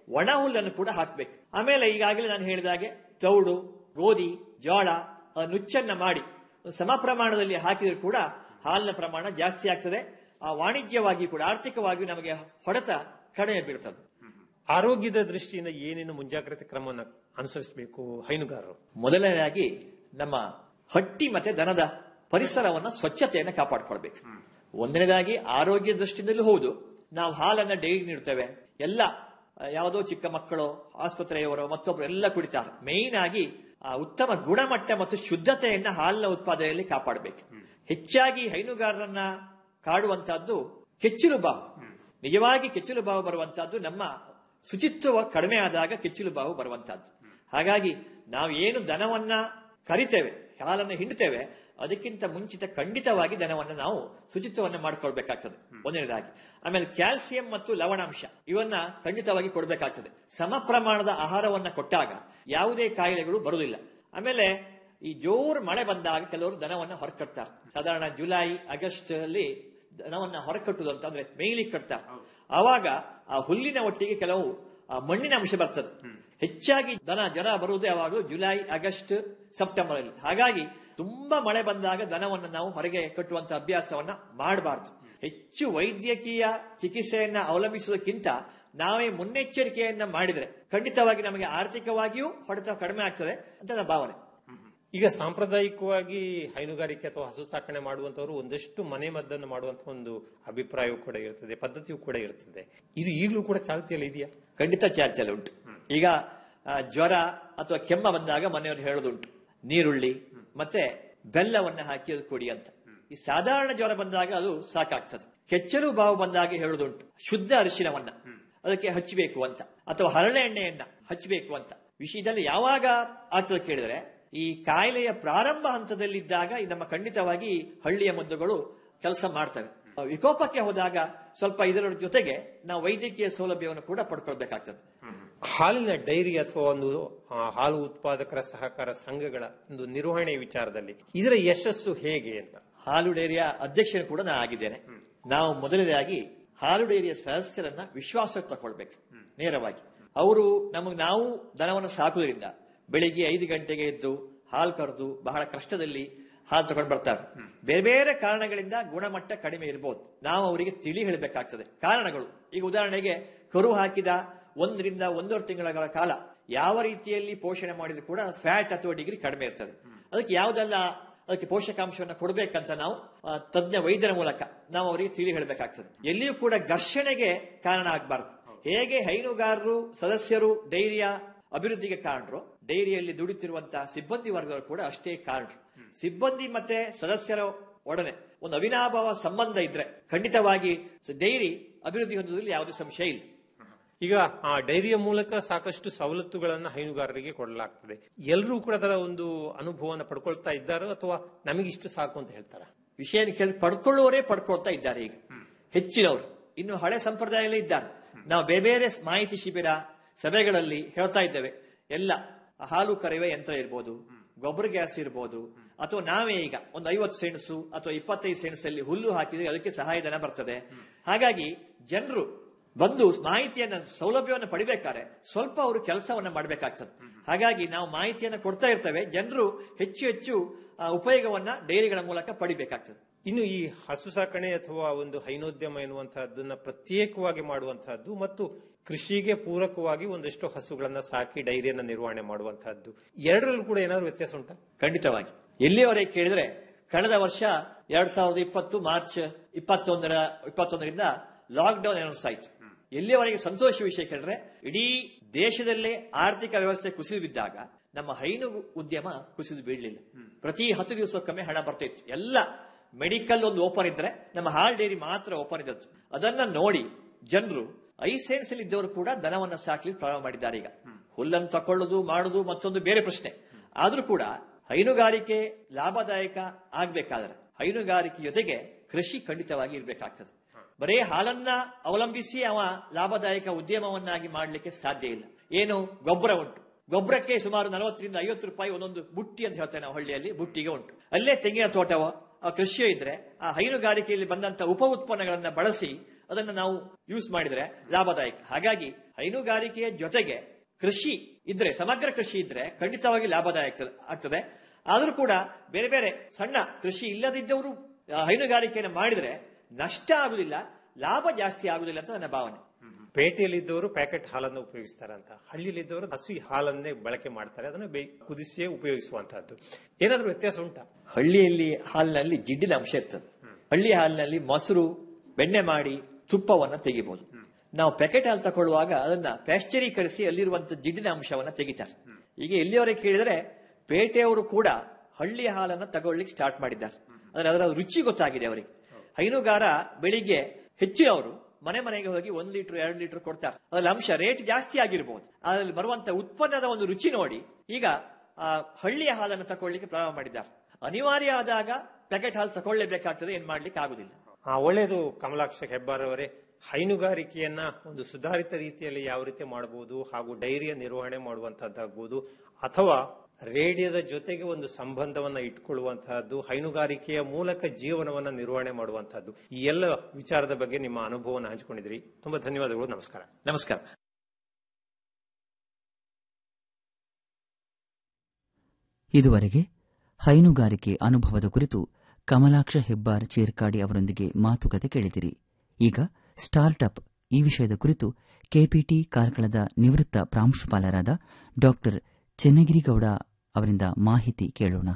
ಒಣ ಹುಲ್ಲನ್ನು ಕೂಡ ಹಾಕ್ಬೇಕು ಆಮೇಲೆ ಈಗಾಗಲೇ ನಾನು ಹೇಳಿದಾಗೆ ತೌಡು ಗೋಧಿ ಜೋಳ ಆ ನುಚ್ಚನ್ನ ಮಾಡಿ ಒಂದು ಸಮ ಪ್ರಮಾಣದಲ್ಲಿ ಹಾಕಿದ್ರು ಕೂಡ ಹಾಲಿನ ಪ್ರಮಾಣ ಜಾಸ್ತಿ ಆಗ್ತದೆ ಆ ವಾಣಿಜ್ಯವಾಗಿ ಕೂಡ ಆರ್ಥಿಕವಾಗಿ ನಮಗೆ ಹೊಡೆತ ಕಡಿಮೆ ಬೀಳ್ತದೆ ಆರೋಗ್ಯದ ದೃಷ್ಟಿಯಿಂದ ಏನೇನು ಮುಂಜಾಗ್ರತೆ ಕ್ರಮವನ್ನು ಅನುಸರಿಸಬೇಕು ಹೈನುಗಾರರು ಮೊದಲನೇದಾಗಿ ನಮ್ಮ ಹಟ್ಟಿ ಮತ್ತೆ ದನದ ಪರಿಸರವನ್ನ ಸ್ವಚ್ಛತೆಯನ್ನು ಕಾಪಾಡ್ಕೊಳ್ಬೇಕು ಒಂದನೇದಾಗಿ ಆರೋಗ್ಯ ದೃಷ್ಟಿಯಿಂದಲೂ ಹೌದು ನಾವು ಹಾಲನ್ನ ಡೈರಿ ನೀಡ್ತೇವೆ ಎಲ್ಲ ಆ, ಯಾವುದೋ ಚಿಕ್ಕ ಮಕ್ಕಳು ಆಸ್ಪತ್ರೆಯವರು ಮತ್ತೊಬ್ರು ಎಲ್ಲ ಕುಡಿತಾರೆ ಮೇಯ್ನ್ ಆಗಿ ಆ ಉತ್ತಮ ಗುಣಮಟ್ಟ ಮತ್ತು ಶುದ್ಧತೆಯನ್ನ ಹಾಲಿನ ಉತ್ಪಾದನೆಯಲ್ಲಿ ಕಾಪಾಡಬೇಕು ಹೆಚ್ಚಾಗಿ ಹೈನುಗಾರರನ್ನ ಕಾಡುವಂತಹದ್ದು ಕೆಚ್ಚಲು ಬಾವು ನಿಜವಾಗಿ ಕೆಚ್ಚಲು ಬಾವು ಬರುವಂತಹದ್ದು ನಮ್ಮ ಶುಚಿತ್ವ ಕಡಿಮೆ ಆದಾಗ ಕೆಚ್ಚಲು ಬಾವು ಬರುವಂತಹದ್ದು ಹಾಗಾಗಿ ನಾವು ಏನು ದನವನ್ನ ಕರಿತೇವೆ ಹಾಲನ್ನು ಹಿಂಡ್ತೇವೆ ಅದಕ್ಕಿಂತ ಮುಂಚಿತ ಖಂಡಿತವಾಗಿ ದನವನ್ನ ನಾವು ಶುಚಿತ್ವವನ್ನು ಮಾಡ್ಕೊಳ್ಬೇಕಾಗ್ತದೆ ಒಂದನೇದಾಗಿ ಆಮೇಲೆ ಕ್ಯಾಲ್ಸಿಯಂ ಮತ್ತು ಲವಣಾಂಶ ಇವನ್ನ ಖಂಡಿತವಾಗಿ ಕೊಡಬೇಕಾಗ್ತದೆ ಸಮ ಪ್ರಮಾಣದ ಆಹಾರವನ್ನ ಕೊಟ್ಟಾಗ ಯಾವುದೇ ಕಾಯಿಲೆಗಳು ಬರುವುದಿಲ್ಲ ಆಮೇಲೆ ಈ ಜೋರು ಮಳೆ ಬಂದಾಗ ಕೆಲವರು ದನವನ್ನ ಹೊರಕಟ್ತಾರೆ ಸಾಧಾರಣ ಜುಲೈ ಆಗಸ್ಟ್ ಅಲ್ಲಿ ದನವನ್ನ ಹೊರಕಟ್ಟುದು ಅಂತ ಅಂದ್ರೆ ಮೇಯ್ಲಿಕ್ಕೆ ಕಟ್ತಾರೆ ಆವಾಗ ಆ ಹುಲ್ಲಿನ ಒಟ್ಟಿಗೆ ಕೆಲವು ಆ ಮಣ್ಣಿನ ಅಂಶ ಬರ್ತದೆ ಹೆಚ್ಚಾಗಿ ದನ ಜನ ಬರುವುದು ಯಾವಾಗಲೂ ಜುಲೈ ಆಗಸ್ಟ್ ಸೆಪ್ಟೆಂಬರ್ ಅಲ್ಲಿ ಹಾಗಾಗಿ ತುಂಬಾ ಮಳೆ ಬಂದಾಗ ದನವನ್ನು ನಾವು ಹೊರಗೆ ಕಟ್ಟುವಂತ ಅಭ್ಯಾಸವನ್ನ ಮಾಡಬಾರದು ಹೆಚ್ಚು ವೈದ್ಯಕೀಯ ಚಿಕಿತ್ಸೆಯನ್ನ ಅವಲಂಬಿಸುವುದಕ್ಕಿಂತ ನಾವೇ ಮುನ್ನೆಚ್ಚರಿಕೆಯನ್ನ ಮಾಡಿದ್ರೆ ಖಂಡಿತವಾಗಿ ನಮಗೆ ಆರ್ಥಿಕವಾಗಿಯೂ ಹೊಡೆತ ಕಡಿಮೆ ಆಗ್ತದೆ ಅಂತ ನನ್ನ ಭಾವನೆ ಈಗ ಸಾಂಪ್ರದಾಯಿಕವಾಗಿ ಹೈನುಗಾರಿಕೆ ಅಥವಾ ಹಸು ಸಾಕಣೆ ಮಾಡುವಂತವರು ಒಂದಷ್ಟು ಮನೆ ಮದ್ದನ್ನು ಮಾಡುವಂತ ಒಂದು ಅಭಿಪ್ರಾಯವೂ ಕೂಡ ಇರ್ತದೆ ಪದ್ಧತಿಯೂ ಕೂಡ ಇರ್ತದೆ ಇದು ಈಗಲೂ ಕೂಡ ಚಾಲ್ತಿಯಲ್ಲಿ ಇದೆಯಾ ಖಂಡಿತ ಚಾಲ್ತಿಯಲ್ಲಿ ಉಂಟು ಈಗ ಆ, ಜ್ವರ ಅಥವಾ ಕೆಮ್ಮ ಬಂದಾಗ ಮನೆಯವರು ಹೇಳೋದುಂಟು ನೀರುಳ್ಳಿ ಮತ್ತೆ ಬೆಲ್ಲವನ್ನ ಹಾಕಿ ಅದು ಕೊಡಿ ಅಂತ ಈ ಸಾಧಾರಣ ಜ್ವರ ಬಂದಾಗ ಅದು ಸಾಕಾಗ್ತದೆ ಕೆಚ್ಚಲು ಬಾವು ಬಂದಾಗ ಹೇಳೋದುಂಟು ಶುದ್ಧ ಅರಿಶಿನವನ್ನ ಅದಕ್ಕೆ ಹಚ್ಚಬೇಕು ಅಂತ ಅಥವಾ ಹರಳೆ ಎಣ್ಣೆಯನ್ನ ಹಚ್ಚಬೇಕು ಅಂತ ವಿಷಯದಲ್ಲಿ ಯಾವಾಗ ಆಗ್ತದೆ ಕೇಳಿದ್ರೆ ಈ ಕಾಯಿಲೆಯ ಪ್ರಾರಂಭ ಹಂತದಲ್ಲಿದ್ದಾಗ ಈ ನಮ್ಮ ಖಂಡಿತವಾಗಿ ಹಳ್ಳಿಯ ಮದ್ದುಗಳು ಕೆಲಸ ಮಾಡ್ತವೆ ವಿಕೋಪಕ್ಕೆ ಹೋದಾಗ ಸ್ವಲ್ಪ ಇದರ ಜೊತೆಗೆ ನಾವು ವೈದ್ಯಕೀಯ ಸೌಲಭ್ಯವನ್ನು ಕೂಡ ಪಡ್ಕೊಳ್ಬೇಕಾಗ್ತದೆ ಹಾಲಿನ ಡೈರಿ ಅಥವಾ ಒಂದು ಆ, ಹಾಲು ಉತ್ಪಾದಕರ ಸಹಕಾರ ಸಂಘಗಳ ಒಂದು ನಿರ್ವಹಣೆ ವಿಚಾರದಲ್ಲಿ ಇದರ ಯಶಸ್ಸು ಹೇಗೆ ಅಂತ ಹಾಲು ಡೈರಿಯ ಅಧ್ಯಕ್ಷರು ಕೂಡ ನಾನು ಆಗಿದ್ದೇನೆ ನಾವು ಮೊದಲನೇದಾಗಿ ಹಾಲು ಡೈರಿಯ ಸದಸ್ಯರನ್ನ ವಿಶ್ವಾಸಕ್ಕೆ ತಗೊಳ್ಬೇಕು ನೇರವಾಗಿ ಅವರು ನಮಗೆ ನಾವು ದನವನ್ನು ಸಾಕುವುದರಿಂದ ಬೆಳಿಗ್ಗೆ ಐದು ಗಂಟೆಗೆ ಎದ್ದು ಹಾಲು ಕರೆದು ಬಹಳ ಕಷ್ಟದಲ್ಲಿ ಹಾಲು ತಗೊಂಡು ಬರ್ತಾರೆ ಬೇರೆ ಬೇರೆ ಕಾರಣಗಳಿಂದ ಗುಣಮಟ್ಟ ಕಡಿಮೆ ಇರಬಹುದು ನಾವು ಅವರಿಗೆ ತಿಳಿ ಹೇಳಬೇಕಾಗ್ತದೆ ಕಾರಣಗಳು ಈಗ ಉದಾಹರಣೆಗೆ ಕರು ಹಾಕಿದ ಒಂದರಿಂದ ಒಂದೂವರೆ ತಿಂಗಳ ಕಾಲ ಯಾವ ರೀತಿಯಲ್ಲಿ ಪೋಷಣೆ ಮಾಡಿದ್ರು ಕೂಡ ಫ್ಯಾಟ್ ಅಥವಾ ಡಿಗ್ರಿ ಕಡಿಮೆ ಇರ್ತದೆ ಅದಕ್ಕೆ ಯಾವುದೆಲ್ಲ ಅದಕ್ಕೆ ಪೋಷಕಾಂಶವನ್ನು ಕೊಡಬೇಕಂತ ನಾವು ಆ, ತಜ್ಞ ವೈದ್ಯರ ಮೂಲಕ ನಾವು ಅವರಿಗೆ ತಿಳಿ ಹೇಳಬೇಕಾಗ್ತದೆ ಎಲ್ಲಿಯೂ ಕೂಡ ಘರ್ಷಣೆಗೆ ಕಾರಣ ಆಗಬಾರದು ಹೇಗೆ ಹೈನುಗಾರರು ಸದಸ್ಯರು ಡೈರಿಯ ಅಭಿವೃದ್ಧಿಗೆ ಕಾರಣರು ಡೈರಿಯಲ್ಲಿ ದುಡಿತಿರುವಂತಹ ಸಿಬ್ಬಂದಿ ವರ್ಗಗಳು ಕೂಡ ಅಷ್ಟೇ ಕಾರಣರು ಸಿಬ್ಬಂದಿ ಮತ್ತೆ ಸದಸ್ಯರ ಒಡನೆ ಒಂದು ಅವಿನಾಭಾವ ಸಂಬಂಧ ಇದ್ರೆ ಖಂಡಿತವಾಗಿ ಡೈರಿ ಅಭಿವೃದ್ಧಿ ಹೊಂದುವುದರಲ್ಲಿ ಯಾವುದೇ ಸಂಶಯ ಇಲ್ಲ ಈಗ ಆ ಡೈರಿಯ ಮೂಲಕ ಸಾಕಷ್ಟು ಸವಲತ್ತುಗಳನ್ನ ಹೈನುಗಾರರಿಗೆ ಕೊಡಲಾಗ್ತದೆ ಎಲ್ಲರೂ ಕೂಡ ಅದರ ಒಂದು ಅನುಭವವನ್ನು ಪಡ್ಕೊಳ್ತಾ ಇದ್ದಾರೋ ಅಥವಾ ನಮಗಿಷ್ಟು ಸಾಕು ಅಂತ ಹೇಳ್ತಾರ ವಿಷಯ ಕೇಳಿ ಪಡ್ಕೊಳ್ಳುವವರೇ ಪಡ್ಕೊಳ್ತಾ ಇದ್ದಾರೆ ಈಗ ಹೆಚ್ಚಿನವರು ಇನ್ನು ಹಳೆ ಸಂಪ್ರದಾಯದಲ್ಲೇ ಇದ್ದಾರೆ ನಾವು ಬೇರೆ ಬೇರೆ ಮಾಹಿತಿ ಶಿಬಿರ ಸಭೆಗಳಲ್ಲಿ ಹೇಳ್ತಾ ಇದ್ದೇವೆ ಎಲ್ಲ ಹಾಲು ಕರೆಯುವ ಯಂತ್ರ ಇರ್ಬೋದು ಗೊಬ್ಬರ ಗ್ಯಾಸ್ ಇರ್ಬೋದು ಅಥವಾ ನಾವೇ ಈಗ ಒಂದು ಐವತ್ತು ಸೆಣಸು ಅಥವಾ ಇಪ್ಪತ್ತೈದು ಸೆಣಸಲ್ಲಿ ಹುಲ್ಲು ಹಾಕಿದ್ರೆ ಅದಕ್ಕೆ ಸಹಾಯಧನ ಬರ್ತದೆ ಹಾಗಾಗಿ ಜನರು ಬಂದು ಮಾಹಿತಿಯನ್ನ ಸೌಲಭ್ಯವನ್ನು ಪಡಿಬೇಕಾದ್ರೆ ಸ್ವಲ್ಪ ಅವರು ಕೆಲಸವನ್ನ ಮಾಡಬೇಕಾಗ್ತದೆ ಹಾಗಾಗಿ ನಾವು ಮಾಹಿತಿಯನ್ನು ಕೊಡ್ತಾ ಇರ್ತೇವೆ ಜನರು ಹೆಚ್ಚು ಹೆಚ್ಚು ಆ, ಉಪಯೋಗವನ್ನ ಡೈರಿಗಳ ಮೂಲಕ ಪಡಿಬೇಕಾಗ್ತದೆ ಇನ್ನು ಈ ಹಸು ಸಾಕಣೆ ಅಥವಾ ಒಂದು ಹೈನೋದ್ಯಮ ಎನ್ನುವಂತಹದ್ದನ್ನ ಪ್ರತ್ಯೇಕವಾಗಿ ಮಾಡುವಂತಹದ್ದು ಮತ್ತು ಕೃಷಿಗೆ ಪೂರಕವಾಗಿ ಒಂದಷ್ಟು ಹಸುಗಳನ್ನ ಸಾಕಿ ಡೈರಿಯನ್ನ ನಿರ್ವಹಣೆ ಮಾಡುವಂತಹದ್ದು ಎರಡರಲ್ಲೂ ಕೂಡ ಏನಾದ್ರು ವ್ಯತ್ಯಾಸ ಉಂಟಾ ಖಂಡಿತವಾಗಿ ಎಲ್ಲಿಯವರೆಗೆ ಕೇಳಿದ್ರೆ ಕಳೆದ ವರ್ಷ ಎರಡ್ ಸಾವಿರದ ಇಪ್ಪತ್ತು ಮಾರ್ಚ್ ಇಪ್ಪತ್ತೊಂದರ ಇಪ್ಪತ್ತೊಂದರಿಂದ ಲಾಕ್ ಡೌನ್ ಅನೌನ್ಸ್ ಆಯಿತು ಎಲ್ಲಿಯವರೆಗೆ ಸಂತೋಷ ವಿಷಯ ಕೇಳಿದ್ರೆ ಇಡೀ ದೇಶದಲ್ಲೇ ಆರ್ಥಿಕ ವ್ಯವಸ್ಥೆ ಕುಸಿದು ಬಿದ್ದಾಗ ನಮ್ಮ ಹೈನು ಉದ್ಯಮ ಕುಸಿದು ಬೀಳಲಿಲ್ಲ ಪ್ರತಿ ಹತ್ತು ದಿವಸಕ್ಕೊಮ್ಮೆ ಹಣ ಬರ್ತಾ ಇತ್ತು ಎಲ್ಲ ಮೆಡಿಕಲ್ ಒಂದು ಓಪನ್ ಇದ್ರೆ ನಮ್ಮ ಹಾಲ್ ಡೈರಿ ಮಾತ್ರ ಓಪನ್ ಇದ್ದದ್ದು ಅದನ್ನ ನೋಡಿ ಜನರು ಐ ಸೈನ್ಸ್ ಅಲ್ಲಿ ಇದ್ದವರು ಕೂಡ ದನವನ್ನ ಸಾಕ್ಲಿಕ್ಕೆ ಪ್ರಾರಂಭ ಮಾಡಿದ್ದಾರೆ ಈಗ ಹುಲ್ಲನ್ನು ತಕೊಳ್ಳುದು ಮಾಡುದು ಮತ್ತೊಂದು ಬೇರೆ ಪ್ರಶ್ನೆ ಆದ್ರೂ ಕೂಡ ಹೈನುಗಾರಿಕೆ ಲಾಭದಾಯಕ ಆಗ್ಬೇಕಾದ್ರೆ ಹೈನುಗಾರಿಕೆ ಜೊತೆಗೆ ಕೃಷಿ ಖಂಡಿತವಾಗಿ ಇರ್ಬೇಕಾಗ್ತದೆ ಬರೇ ಹಾಲನ್ನ ಅವಲಂಬಿಸಿ ಅವ ಲಾಭದಾಯಕ ಉದ್ಯಮವನ್ನಾಗಿ ಮಾಡಲಿಕ್ಕೆ ಸಾಧ್ಯ ಇಲ್ಲ ಏನು ಗೊಬ್ಬರ ಉಂಟು ಗೊಬ್ಬರಕ್ಕೆ ಸುಮಾರು ನಲವತ್ತರಿಂದ ಐವತ್ತು ರೂಪಾಯಿ ಒಂದೊಂದು ಬುಟ್ಟಿ ಅಂತ ಹೇಳ್ತೇವೆ ನಾವು ಹಳ್ಳಿಯಲ್ಲಿ ಬುಟ್ಟಿಗೆ ಉಂಟು ಅಲ್ಲೇ ತೆಂಗಿನ ತೋಟವೋ ಆ ಕೃಷಿಯೋ ಇದ್ರೆ ಆ ಹೈನುಗಾರಿಕೆಯಲ್ಲಿ ಬಂದಂತ ಉಪ ಉತ್ಪನ್ನಗಳನ್ನ ಬಳಸಿ ಅದನ್ನ ನಾವು ಯೂಸ್ ಮಾಡಿದ್ರೆ ಲಾಭದಾಯಕ ಹಾಗಾಗಿ ಹೈನುಗಾರಿಕೆಯ ಜೊತೆಗೆ ಕೃಷಿ ಇದ್ರೆ ಸಮಗ್ರ ಕೃಷಿ ಇದ್ರೆ ಖಂಡಿತವಾಗಿ ಲಾಭದಾಯಕ ಆಗ್ತದೆ ಆದರೂ ಕೂಡ ಬೇರೆ ಬೇರೆ ಸಣ್ಣ ಕೃಷಿ ಇಲ್ಲದಿದ್ದವರು ಆ, ಹೈನುಗಾರಿಕೆಯನ್ನು ಮಾಡಿದ್ರೆ ನಷ್ಟ ಆಗುದಿಲ್ಲ ಲಾಭ ಜಾಸ್ತಿ ಆಗುದಿಲ್ಲ ಅಂತ ನನ್ನ ಭಾವನೆ ಪೇಟೆಯಲ್ಲಿದ್ದವರು ಪ್ಯಾಕೆಟ್ ಹಾಲನ್ನು ಉಪಯೋಗಿಸ್ತಾರೆ ಅಂತ ಹಳ್ಳಿಯಲ್ಲಿದ್ದವರು ಹಸಿ ಹಾಲನ್ನೇ ಬಳಕೆ ಮಾಡ್ತಾರೆ ಅದನ್ನು ಬೇ ಕುದಿಸಿಯೇ ಉಪಯೋಗಿಸುವಂತಹದ್ದು ಏನಾದ್ರೂ ವ್ಯತ್ಯಾಸ ಉಂಟಾ ಹಳ್ಳಿಯಲ್ಲಿ ಹಾಲಿನಲ್ಲಿ ಜಿಡ್ಡಿನ ಅಂಶ ಇರ್ತದೆ ಹಳ್ಳಿ ಹಾಲಿನಲ್ಲಿ ಮೊಸರು ಬೆಣ್ಣೆ ಮಾಡಿ ತುಪ್ಪವನ್ನ ತೆಗಿಬಹುದು ನಾವು ಪ್ಯಾಕೆಟ್ ಹಾಲು ತಗೊಳ್ಳುವಾಗ ಅದನ್ನ ಪ್ಯಾಶ್ಚರೀಕರಿಸಿ ಅಲ್ಲಿರುವಂತ ಜಿಡ್ಡಿನ ಅಂಶವನ್ನ ತೆಗಿತಾರೆ ಈಗ ಎಲ್ಲಿಯವರೆಗೆ ಕೇಳಿದರೆ ಪೇಟೆಯವರು ಕೂಡ ಹಳ್ಳಿ ಹಾಲನ್ನ ತಗೊಳ್ಳಿಕ್ಕೆ ಸ್ಟಾರ್ಟ್ ಮಾಡಿದ್ದಾರೆ ಅಂದ್ರೆ ಅದರ ರುಚಿ ಗೊತ್ತಾಗಿದೆ ಅವರಿಗೆ ಹೈನುಗಾರ ಬೆಳಿಗ್ಗೆ ಹೆಚ್ಚಿನವರು ಮನೆ ಮನೆಗೆ ಹೋಗಿ ಒಂದ್ ಲೀಟರ್ ಎರಡು ಲೀಟರ್ ಕೊಡ್ತಾರೆ ಅದ್ರಲ್ಲಿ ಅಂಶ ರೇಟ್ ಜಾಸ್ತಿ ಆಗಿರಬಹುದು ಅದ್ರಲ್ಲಿ ಬರುವಂತ ಉತ್ಪನ್ನದ ಒಂದು ರುಚಿ ನೋಡಿ ಈಗ ಆ ಹಳ್ಳಿಯ ಹಾಲನ್ನು ತಗೊಳ್ಳಿಕ್ಕೆ ಪ್ರಾರಂಭ ಮಾಡಿದ್ದಾರೆ ಅನಿವಾರ್ಯ ಆದಾಗ ಪ್ಯಾಕೆಟ್ ಹಾಲು ತಗೊಳ್ಳೇಬೇಕಾಗ್ತದೆ ಏನ್ ಮಾಡ್ಲಿಕ್ಕೆ ಆಗುದಿಲ್ಲ ಆ, ಒಳ್ಳೆಯದು ಕಮಲಾಕ್ಷ ಹೆಬ್ಬಾರ್ ಅವರೇ ಹೈನುಗಾರಿಕೆಯನ್ನ ಒಂದು ಸುಧಾರಿತ ರೀತಿಯಲ್ಲಿ ಯಾವ ರೀತಿ ಮಾಡಬಹುದು ಹಾಗೂ ಡೈರಿಯ ನಿರ್ವಹಣೆ ಮಾಡುವಂತಹದ್ದಾಗಬಹುದು ಅಥವಾ ರೇಡಿಯೋದ ಜೊತೆಗೆ ಒಂದು ಸಂಬಂಧವನ್ನ ಇಟ್ಕೊಳ್ಳುವಂತಹದ್ದು ಹೈನುಗಾರಿಕೆಯ ಮೂಲಕ ಜೀವನವನ್ನ ನಿರ್ವಹಣೆ ಮಾಡುವಂತಹದ್ದು ಈ ಎಲ್ಲ ವಿಚಾರದ ಬಗ್ಗೆ ನಿಮ್ಮ ಅನುಭವವನ್ನು ಹಂಚಿಕೊಂಡಿದ್ರಿ ತುಂಬಾ ಧನ್ಯವಾದಗಳು ನಮಸ್ಕಾರ ನಮಸ್ಕಾರ ಇದುವರೆಗೆ ಹೈನುಗಾರಿಕೆ ಅನುಭವದ ಕುರಿತು ಕಮಲಾಕ್ಷ ಹೆಬ್ಬಾರ್ ಚೇರ್ಕಾಡಿ ಅವರೊಂದಿಗೆ ಮಾತುಕತೆ ಕೇಳಿದಿರಿ ಈಗ ಸ್ಟಾರ್ಟ್ಅಪ್ ಈ ವಿಷಯದ ಕುರಿತು ಕೆಪಿಟಿ ಕಾರ್ಕಳದ ನಿವೃತ್ತ ಪ್ರಾಂಶುಪಾಲರಾದ ಡಾ ಚೆನ್ನಗಿರಿಗೌಡ ಅವರಿಂದ ಮಾಹಿತಿ ಕೇಳೋಣ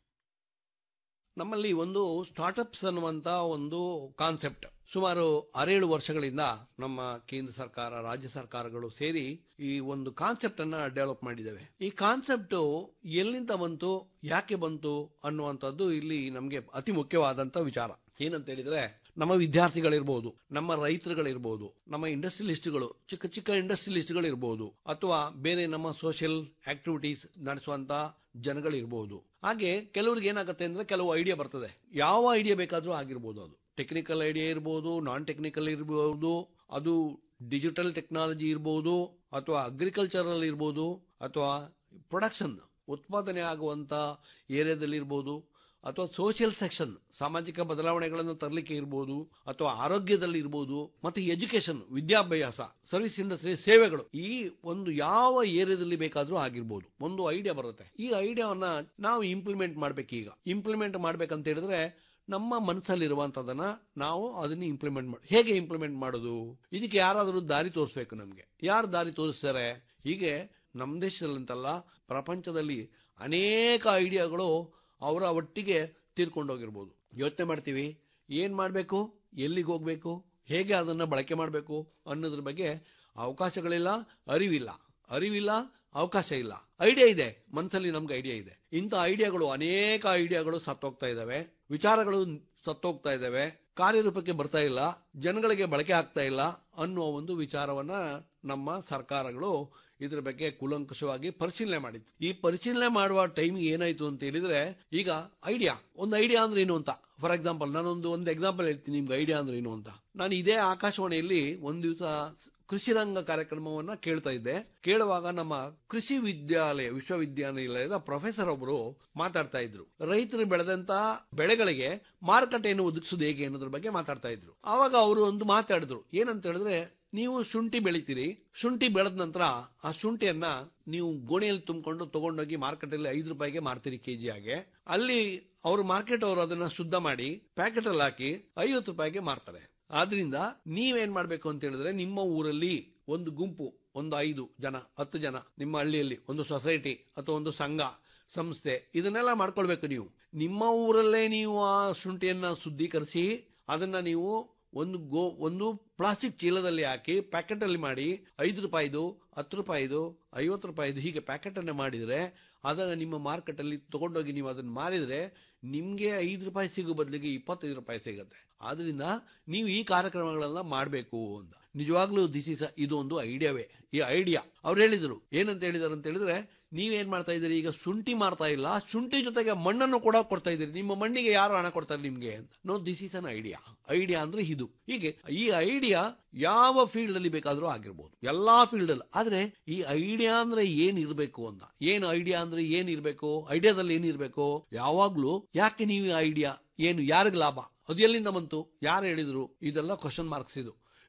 ನಮ್ಮಲ್ಲಿ ಒಂದು ಸ್ಟಾರ್ಟ್ಅಪ್ಸ್ ಅನ್ನುವಂತ ಒಂದು ಕಾನ್ಸೆಪ್ಟ್ ಸುಮಾರು ಆರೇಳು ವರ್ಷಗಳಿಂದ ನಮ್ಮ ಕೇಂದ್ರ ಸರ್ಕಾರ ರಾಜ್ಯ ಸರ್ಕಾರಗಳು ಸೇರಿ ಈ ಒಂದು ಕಾನ್ಸೆಪ್ಟ್ ಅನ್ನ ಡೆವಲಪ್ ಮಾಡಿದ್ದೇವೆ ಈ ಕಾನ್ಸೆಪ್ಟ್ ಎಲ್ಲಿಂದ ಬಂತು ಯಾಕೆ ಬಂತು ಅನ್ನುವಂಥದ್ದು ಇಲ್ಲಿ ನಮಗೆ ಅತಿ ಮುಖ್ಯವಾದಂತ ವಿಚಾರ ಏನಂತ ಹೇಳಿದ್ರೆ ನಮ್ಮ ವಿದ್ಯಾರ್ಥಿಗಳಿರ್ಬೋದು ನಮ್ಮ ರೈತರುಗಳಿರ್ಬೋದು ನಮ್ಮ ಇಂಡಸ್ಟ್ರಿಯಲಿಸ್ಟ್ಗಳು ಚಿಕ್ಕ ಚಿಕ್ಕ ಇಂಡಸ್ಟ್ರಿಯಲಿಸ್ಟ್ಗಳು ಇರ್ಬೋದು ಅಥವಾ ಬೇರೆ ನಮ್ಮ ಸೋಷಿಯಲ್ ಆಕ್ಟಿವಿಟೀಸ್ ನಡೆಸುವಂತ ಜನಗಳಿರ್ಬೋದು ಹಾಗೆ ಕೆಲವ್ರಿಗೆ ಏನಾಗುತ್ತೆ ಅಂದ್ರೆ ಕೆಲವು ಐಡಿಯಾ ಬರ್ತದೆ ಯಾವ ಐಡಿಯಾ ಬೇಕಾದ್ರೂ ಆಗಿರ್ಬೋದು ಅದು ಟೆಕ್ನಿಕಲ್ ಐಡಿಯಾ ಇರ್ಬೋದು ನಾನ್ ಟೆಕ್ನಿಕಲ್ ಇರ್ಬೋದು ಅದು ಡಿಜಿಟಲ್ ಟೆಕ್ನಾಲಜಿ ಇರ್ಬೋದು ಅಥವಾ ಅಗ್ರಿಕಲ್ಚರಲ್ ಇರ್ಬೋದು ಅಥವಾ ಪ್ರೊಡಕ್ಷನ್ ಉತ್ಪಾದನೆ ಆಗುವಂತ ಏರಿಯಾದಲ್ಲಿ ಇರ್ಬೋದು ಅಥವಾ ಸೋಷಿಯಲ್ ಸೆಕ್ಷನ್ ಸಾಮಾಜಿಕ ಬದಲಾವಣೆಗಳನ್ನು ತರಲಿಕ್ಕೆ ಇರ್ಬೋದು ಅಥವಾ ಆರೋಗ್ಯದಲ್ಲಿ ಇರ್ಬೋದು ಮತ್ತೆ ಎಜುಕೇಶನ್ ವಿದ್ಯಾಭ್ಯಾಸ ಸರ್ವಿಸ್ ಇಂಡಸ್ಟ್ರಿ ಸೇವೆಗಳು ಈ ಒಂದು ಯಾವ ಏರಿಯಾದಲ್ಲಿ ಬೇಕಾದ್ರೂ ಆಗಿರ್ಬೋದು ಒಂದು ಐಡಿಯಾ ಬರುತ್ತೆ ಈ ಐಡಿಯಾವನ್ನ ನಾವು ಇಂಪ್ಲಿಮೆಂಟ್ ಮಾಡ್ಬೇಕು ಈಗ ಇಂಪ್ಲಿಮೆಂಟ್ ಮಾಡ್ಬೇಕಂತ ಹೇಳಿದ್ರೆ ನಮ್ಮ ಮನಸ್ಸಲ್ಲಿರುವಂತದನ್ನ ನಾವು ಅದನ್ನ ಇಂಪ್ಲಿಮೆಂಟ್ ಮಾಡಿ ಹೇಗೆ ಇಂಪ್ಲಿಮೆಂಟ್ ಮಾಡೋದು ಇದಕ್ಕೆ ಯಾರಾದರೂ ದಾರಿ ತೋರಿಸ್ಬೇಕು ನಮಗೆ ಯಾರು ದಾರಿ ತೋರಿಸ್ತಾರೆ ಹೀಗೆ ನಮ್ಮ ದೇಶದಲ್ಲಂತಲ್ಲ ಪ್ರಪಂಚದಲ್ಲಿ ಅನೇಕ ಐಡಿಯಾಗಳು ಅವರ ಒಟ್ಟಿಗೆ ತೀರ್ಕೊಂಡೋಗಿರ್ಬೋದು ಯೋಚನೆ ಮಾಡ್ತೀವಿ ಏನ್ ಮಾಡಬೇಕು ಎಲ್ಲಿಗೆ ಹೋಗ್ಬೇಕು ಹೇಗೆ ಅದನ್ನ ಬಳಕೆ ಮಾಡಬೇಕು ಅನ್ನೋದ್ರ ಬಗ್ಗೆ ಅವಕಾಶಗಳಿಲ್ಲ ಅರಿವಿಲ್ಲ ಅರಿವಿಲ್ಲ ಅವಕಾಶ ಇಲ್ಲ ಐಡಿಯಾ ಇದೆ ಮನಸ್ಸಲ್ಲಿ ನಮ್ಗೆ ಐಡಿಯಾ ಇದೆ ಇಂಥ ಐಡಿಯಾಗಳು ಅನೇಕ ಐಡಿಯಾಗಳು ಸತ್ತೋಗ್ತಾ ಇದ್ದಾವೆ ವಿಚಾರಗಳು ಸತ್ತೋಗ್ತಾ ಇದ್ದಾವೆ ಕಾರ್ಯರೂಪಕ್ಕೆ ಬರ್ತಾ ಇಲ್ಲ ಜನಗಳಿಗೆ ಬಳಕೆ ಆಗ್ತಾ ಇಲ್ಲ ಅನ್ನುವ ಒಂದು ವಿಚಾರವನ್ನ ನಮ್ಮ ಸರ್ಕಾರಗಳು ಇದ್ರ ಬಗ್ಗೆ ಕೂಲಂಕಷವಾಗಿ ಪರಿಶೀಲನೆ ಮಾಡಿತ್ತು ಈ ಪರಿಶೀಲನೆ ಮಾಡುವ ಟೈಮ್ ಏನಾಯ್ತು ಅಂತ ಹೇಳಿದ್ರೆ ಈಗ ಐಡಿಯಾ ಒಂದು ಐಡಿಯಾ ಅಂದ್ರೆ ಏನು ಅಂತ ಫಾರ್ ಎಕ್ಸಾಂಪಲ್ ನಾನೊಂದು ಒಂದು ಎಕ್ಸಾಂಪಲ್ ಹೇಳ್ತೀನಿ ನಿಮ್ಗೆ ಐಡಿಯಾ ಅಂದ್ರೆ ಏನು ಅಂತ ನಾನು ಇದೇ ಆಕಾಶವಾಣಿಯಲ್ಲಿ ಒಂದು ದಿವಸ ಕೃಷಿ ರಂಗ ಕಾರ್ಯಕ್ರಮವನ್ನ ಕೇಳ್ತಾ ಇದ್ದೆ ಕೇಳುವಾಗ ನಮ್ಮ ಕೃಷಿ ವಿದ್ಯಾಲಯ ವಿಶ್ವವಿದ್ಯಾನಿಲಯದ ಪ್ರೊಫೆಸರ್ ಒಬ್ಬರು ಮಾತಾಡ್ತಾ ಇದ್ರು ರೈತರು ಬೆಳೆದಂತ ಬೆಳೆಗಳಿಗೆ ಮಾರುಕಟ್ಟೆಯನ್ನು ಒದಗಿಸೋದು ಹೇಗೆ ಅನ್ನೋದ್ರ ಬಗ್ಗೆ ಮಾತಾಡ್ತಾ ಇದ್ರು ಆವಾಗ ಅವರು ಒಂದು ಮಾತಾಡಿದ್ರು ಏನಂತ ಹೇಳಿದ್ರೆ ನೀವು ಶುಂಠಿ ಬೆಳಿತೀರಿ ಶುಂಠಿ ಬೆಳೆದ ನಂತರ ಆ ಶುಂಠಿಯನ್ನ ನೀವು ಗೋಣಿಯಲ್ಲಿ ತುಂಬಿಕೊಂಡು ತಗೊಂಡೋಗಿ ಮಾರ್ಕೆಟಲ್ಲಿ ಐದು ರೂಪಾಯಿಗೆ ಮಾರ್ತೀರಿ ಕೆಜಿ ಆಗಿ ಅಲ್ಲಿ ಅವರು ಮಾರ್ಕೆಟ್ ಅವರು ಅದನ್ನ ಶುದ್ಧ ಮಾಡಿ ಪ್ಯಾಕೆಟ್ ಅಲ್ಲಿ ಹಾಕಿ ಐವತ್ತು ರೂಪಾಯಿಗೆ ಮಾರ್ತಾರೆ ಆದ್ರಿಂದ ನೀವೇನ್ ಮಾಡ್ಬೇಕು ಅಂತ ಹೇಳಿದ್ರೆ ನಿಮ್ಮ ಊರಲ್ಲಿ ಒಂದು ಗುಂಪು ಒಂದು ಐದು ಜನ ಹತ್ತು ಜನ ನಿಮ್ಮ ಹಳ್ಳಿಯಲ್ಲಿ ಒಂದು ಸೊಸೈಟಿ ಅಥವಾ ಒಂದು ಸಂಘ ಸಂಸ್ಥೆ ಇದನ್ನೆಲ್ಲ ಮಾಡ್ಕೊಳ್ಬೇಕು ನೀವು ನಿಮ್ಮ ಊರಲ್ಲೇ ನೀವು ಆ ಶುಂಠಿಯನ್ನ ಶುದ್ಧೀಕರಿಸಿ ಅದನ್ನ ನೀವು ಒಂದು ಗೋ ಒಂದು ಪ್ಲಾಸ್ಟಿಕ್ ಚೀಲದಲ್ಲಿ ಹಾಕಿ ಪ್ಯಾಕೆಟ್ ಅಲ್ಲಿ ಮಾಡಿ ಐದು ರೂಪಾಯಿದು ಹತ್ತು ರೂಪಾಯಿದು ಐವತ್ತು ರೂಪಾಯಿದು ಹೀಗೆ ಪ್ಯಾಕೆಟ್ ಅನ್ನ ಮಾಡಿದ್ರೆ ಅದನ್ನ ನಿಮ್ಮ ಮಾರ್ಕೆಟ್ ಅಲ್ಲಿ ತಗೊಂಡೋಗಿ ನೀವು ಅದನ್ನ ಮಾರಿದ್ರೆ ನಿಮ್ಗೆ ಐದು ರೂಪಾಯಿ ಸಿಗೋ ಬದಲಿಗೆ ಇಪ್ಪತ್ತೈದು ರೂಪಾಯಿ ಸಿಗುತ್ತೆ ಆದ್ರಿಂದ ನೀವು ಈ ಕಾರ್ಯಕ್ರಮಗಳನ್ನ ಮಾಡಬೇಕು ಅಂತ ನಿಜವಾಗ್ಲೂ ದಿಸ್ ಇಸ್ ಇದು ಒಂದು ಐಡಿಯಾವೇ ಈ ಐಡಿಯಾ ಅವ್ರು ಹೇಳಿದ್ರು ಏನಂತ ಹೇಳಿದಾರೆ ಅಂತ ಹೇಳಿದ್ರೆ ನೀವೇನ್ ಮಾಡ್ತಾ ಇದ್ದೀರಿ ಈಗ ಶುಂಠಿ ಮಾರ್ತಾ ಇಲ್ಲ ಶುಂಠಿ ಜೊತೆಗೆ ಮಣ್ಣನ್ನು ಕೂಡ ಕೊಡ್ತಾ ಇದ್ದೀರಿ ನಿಮ್ಮ ಮಣ್ಣಿಗೆ ಯಾರು ಹಣ ಕೊಡ್ತಾರೆ ನಿಮ್ಗೆ ಅಂತ no this is an idea idea ಅಂದ್ರೆ ಇದು ಹೀಗೆ ಈ ಐಡಿಯಾ ಯಾವ ಫೀಲ್ಡ್ ಅಲ್ಲಿ ಬೇಕಾದ್ರೂ ಆಗಿರ್ಬೋದು ಎಲ್ಲಾ ಫೀಲ್ಡ್ ಅಲ್ಲಿ ಆದ್ರೆ ಈ ಐಡಿಯಾ ಅಂದ್ರೆ ಏನ್ ಇರ್ಬೇಕು ಅಂತ ಏನ್ ಐಡಿಯಾ ಅಂದ್ರೆ ಏನ್ ಇರ್ಬೇಕು ಐಡಿಯಾದಲ್ಲಿ ಏನ್ ಇರ್ಬೇಕು ಯಾವಾಗ್ಲೂ ಯಾಕೆ ನೀವು ಐಡಿಯಾ ಏನು ಯಾರಿಗ ಲಾಭ ಅದು ಎಲ್ಲಿಂದ ಬಂತು ಯಾರು ಹೇಳಿದ್ರು ಇದೆಲ್ಲ ಕ್ವಶನ್ ಮಾರ್ಕ್ಸ್ ಇದು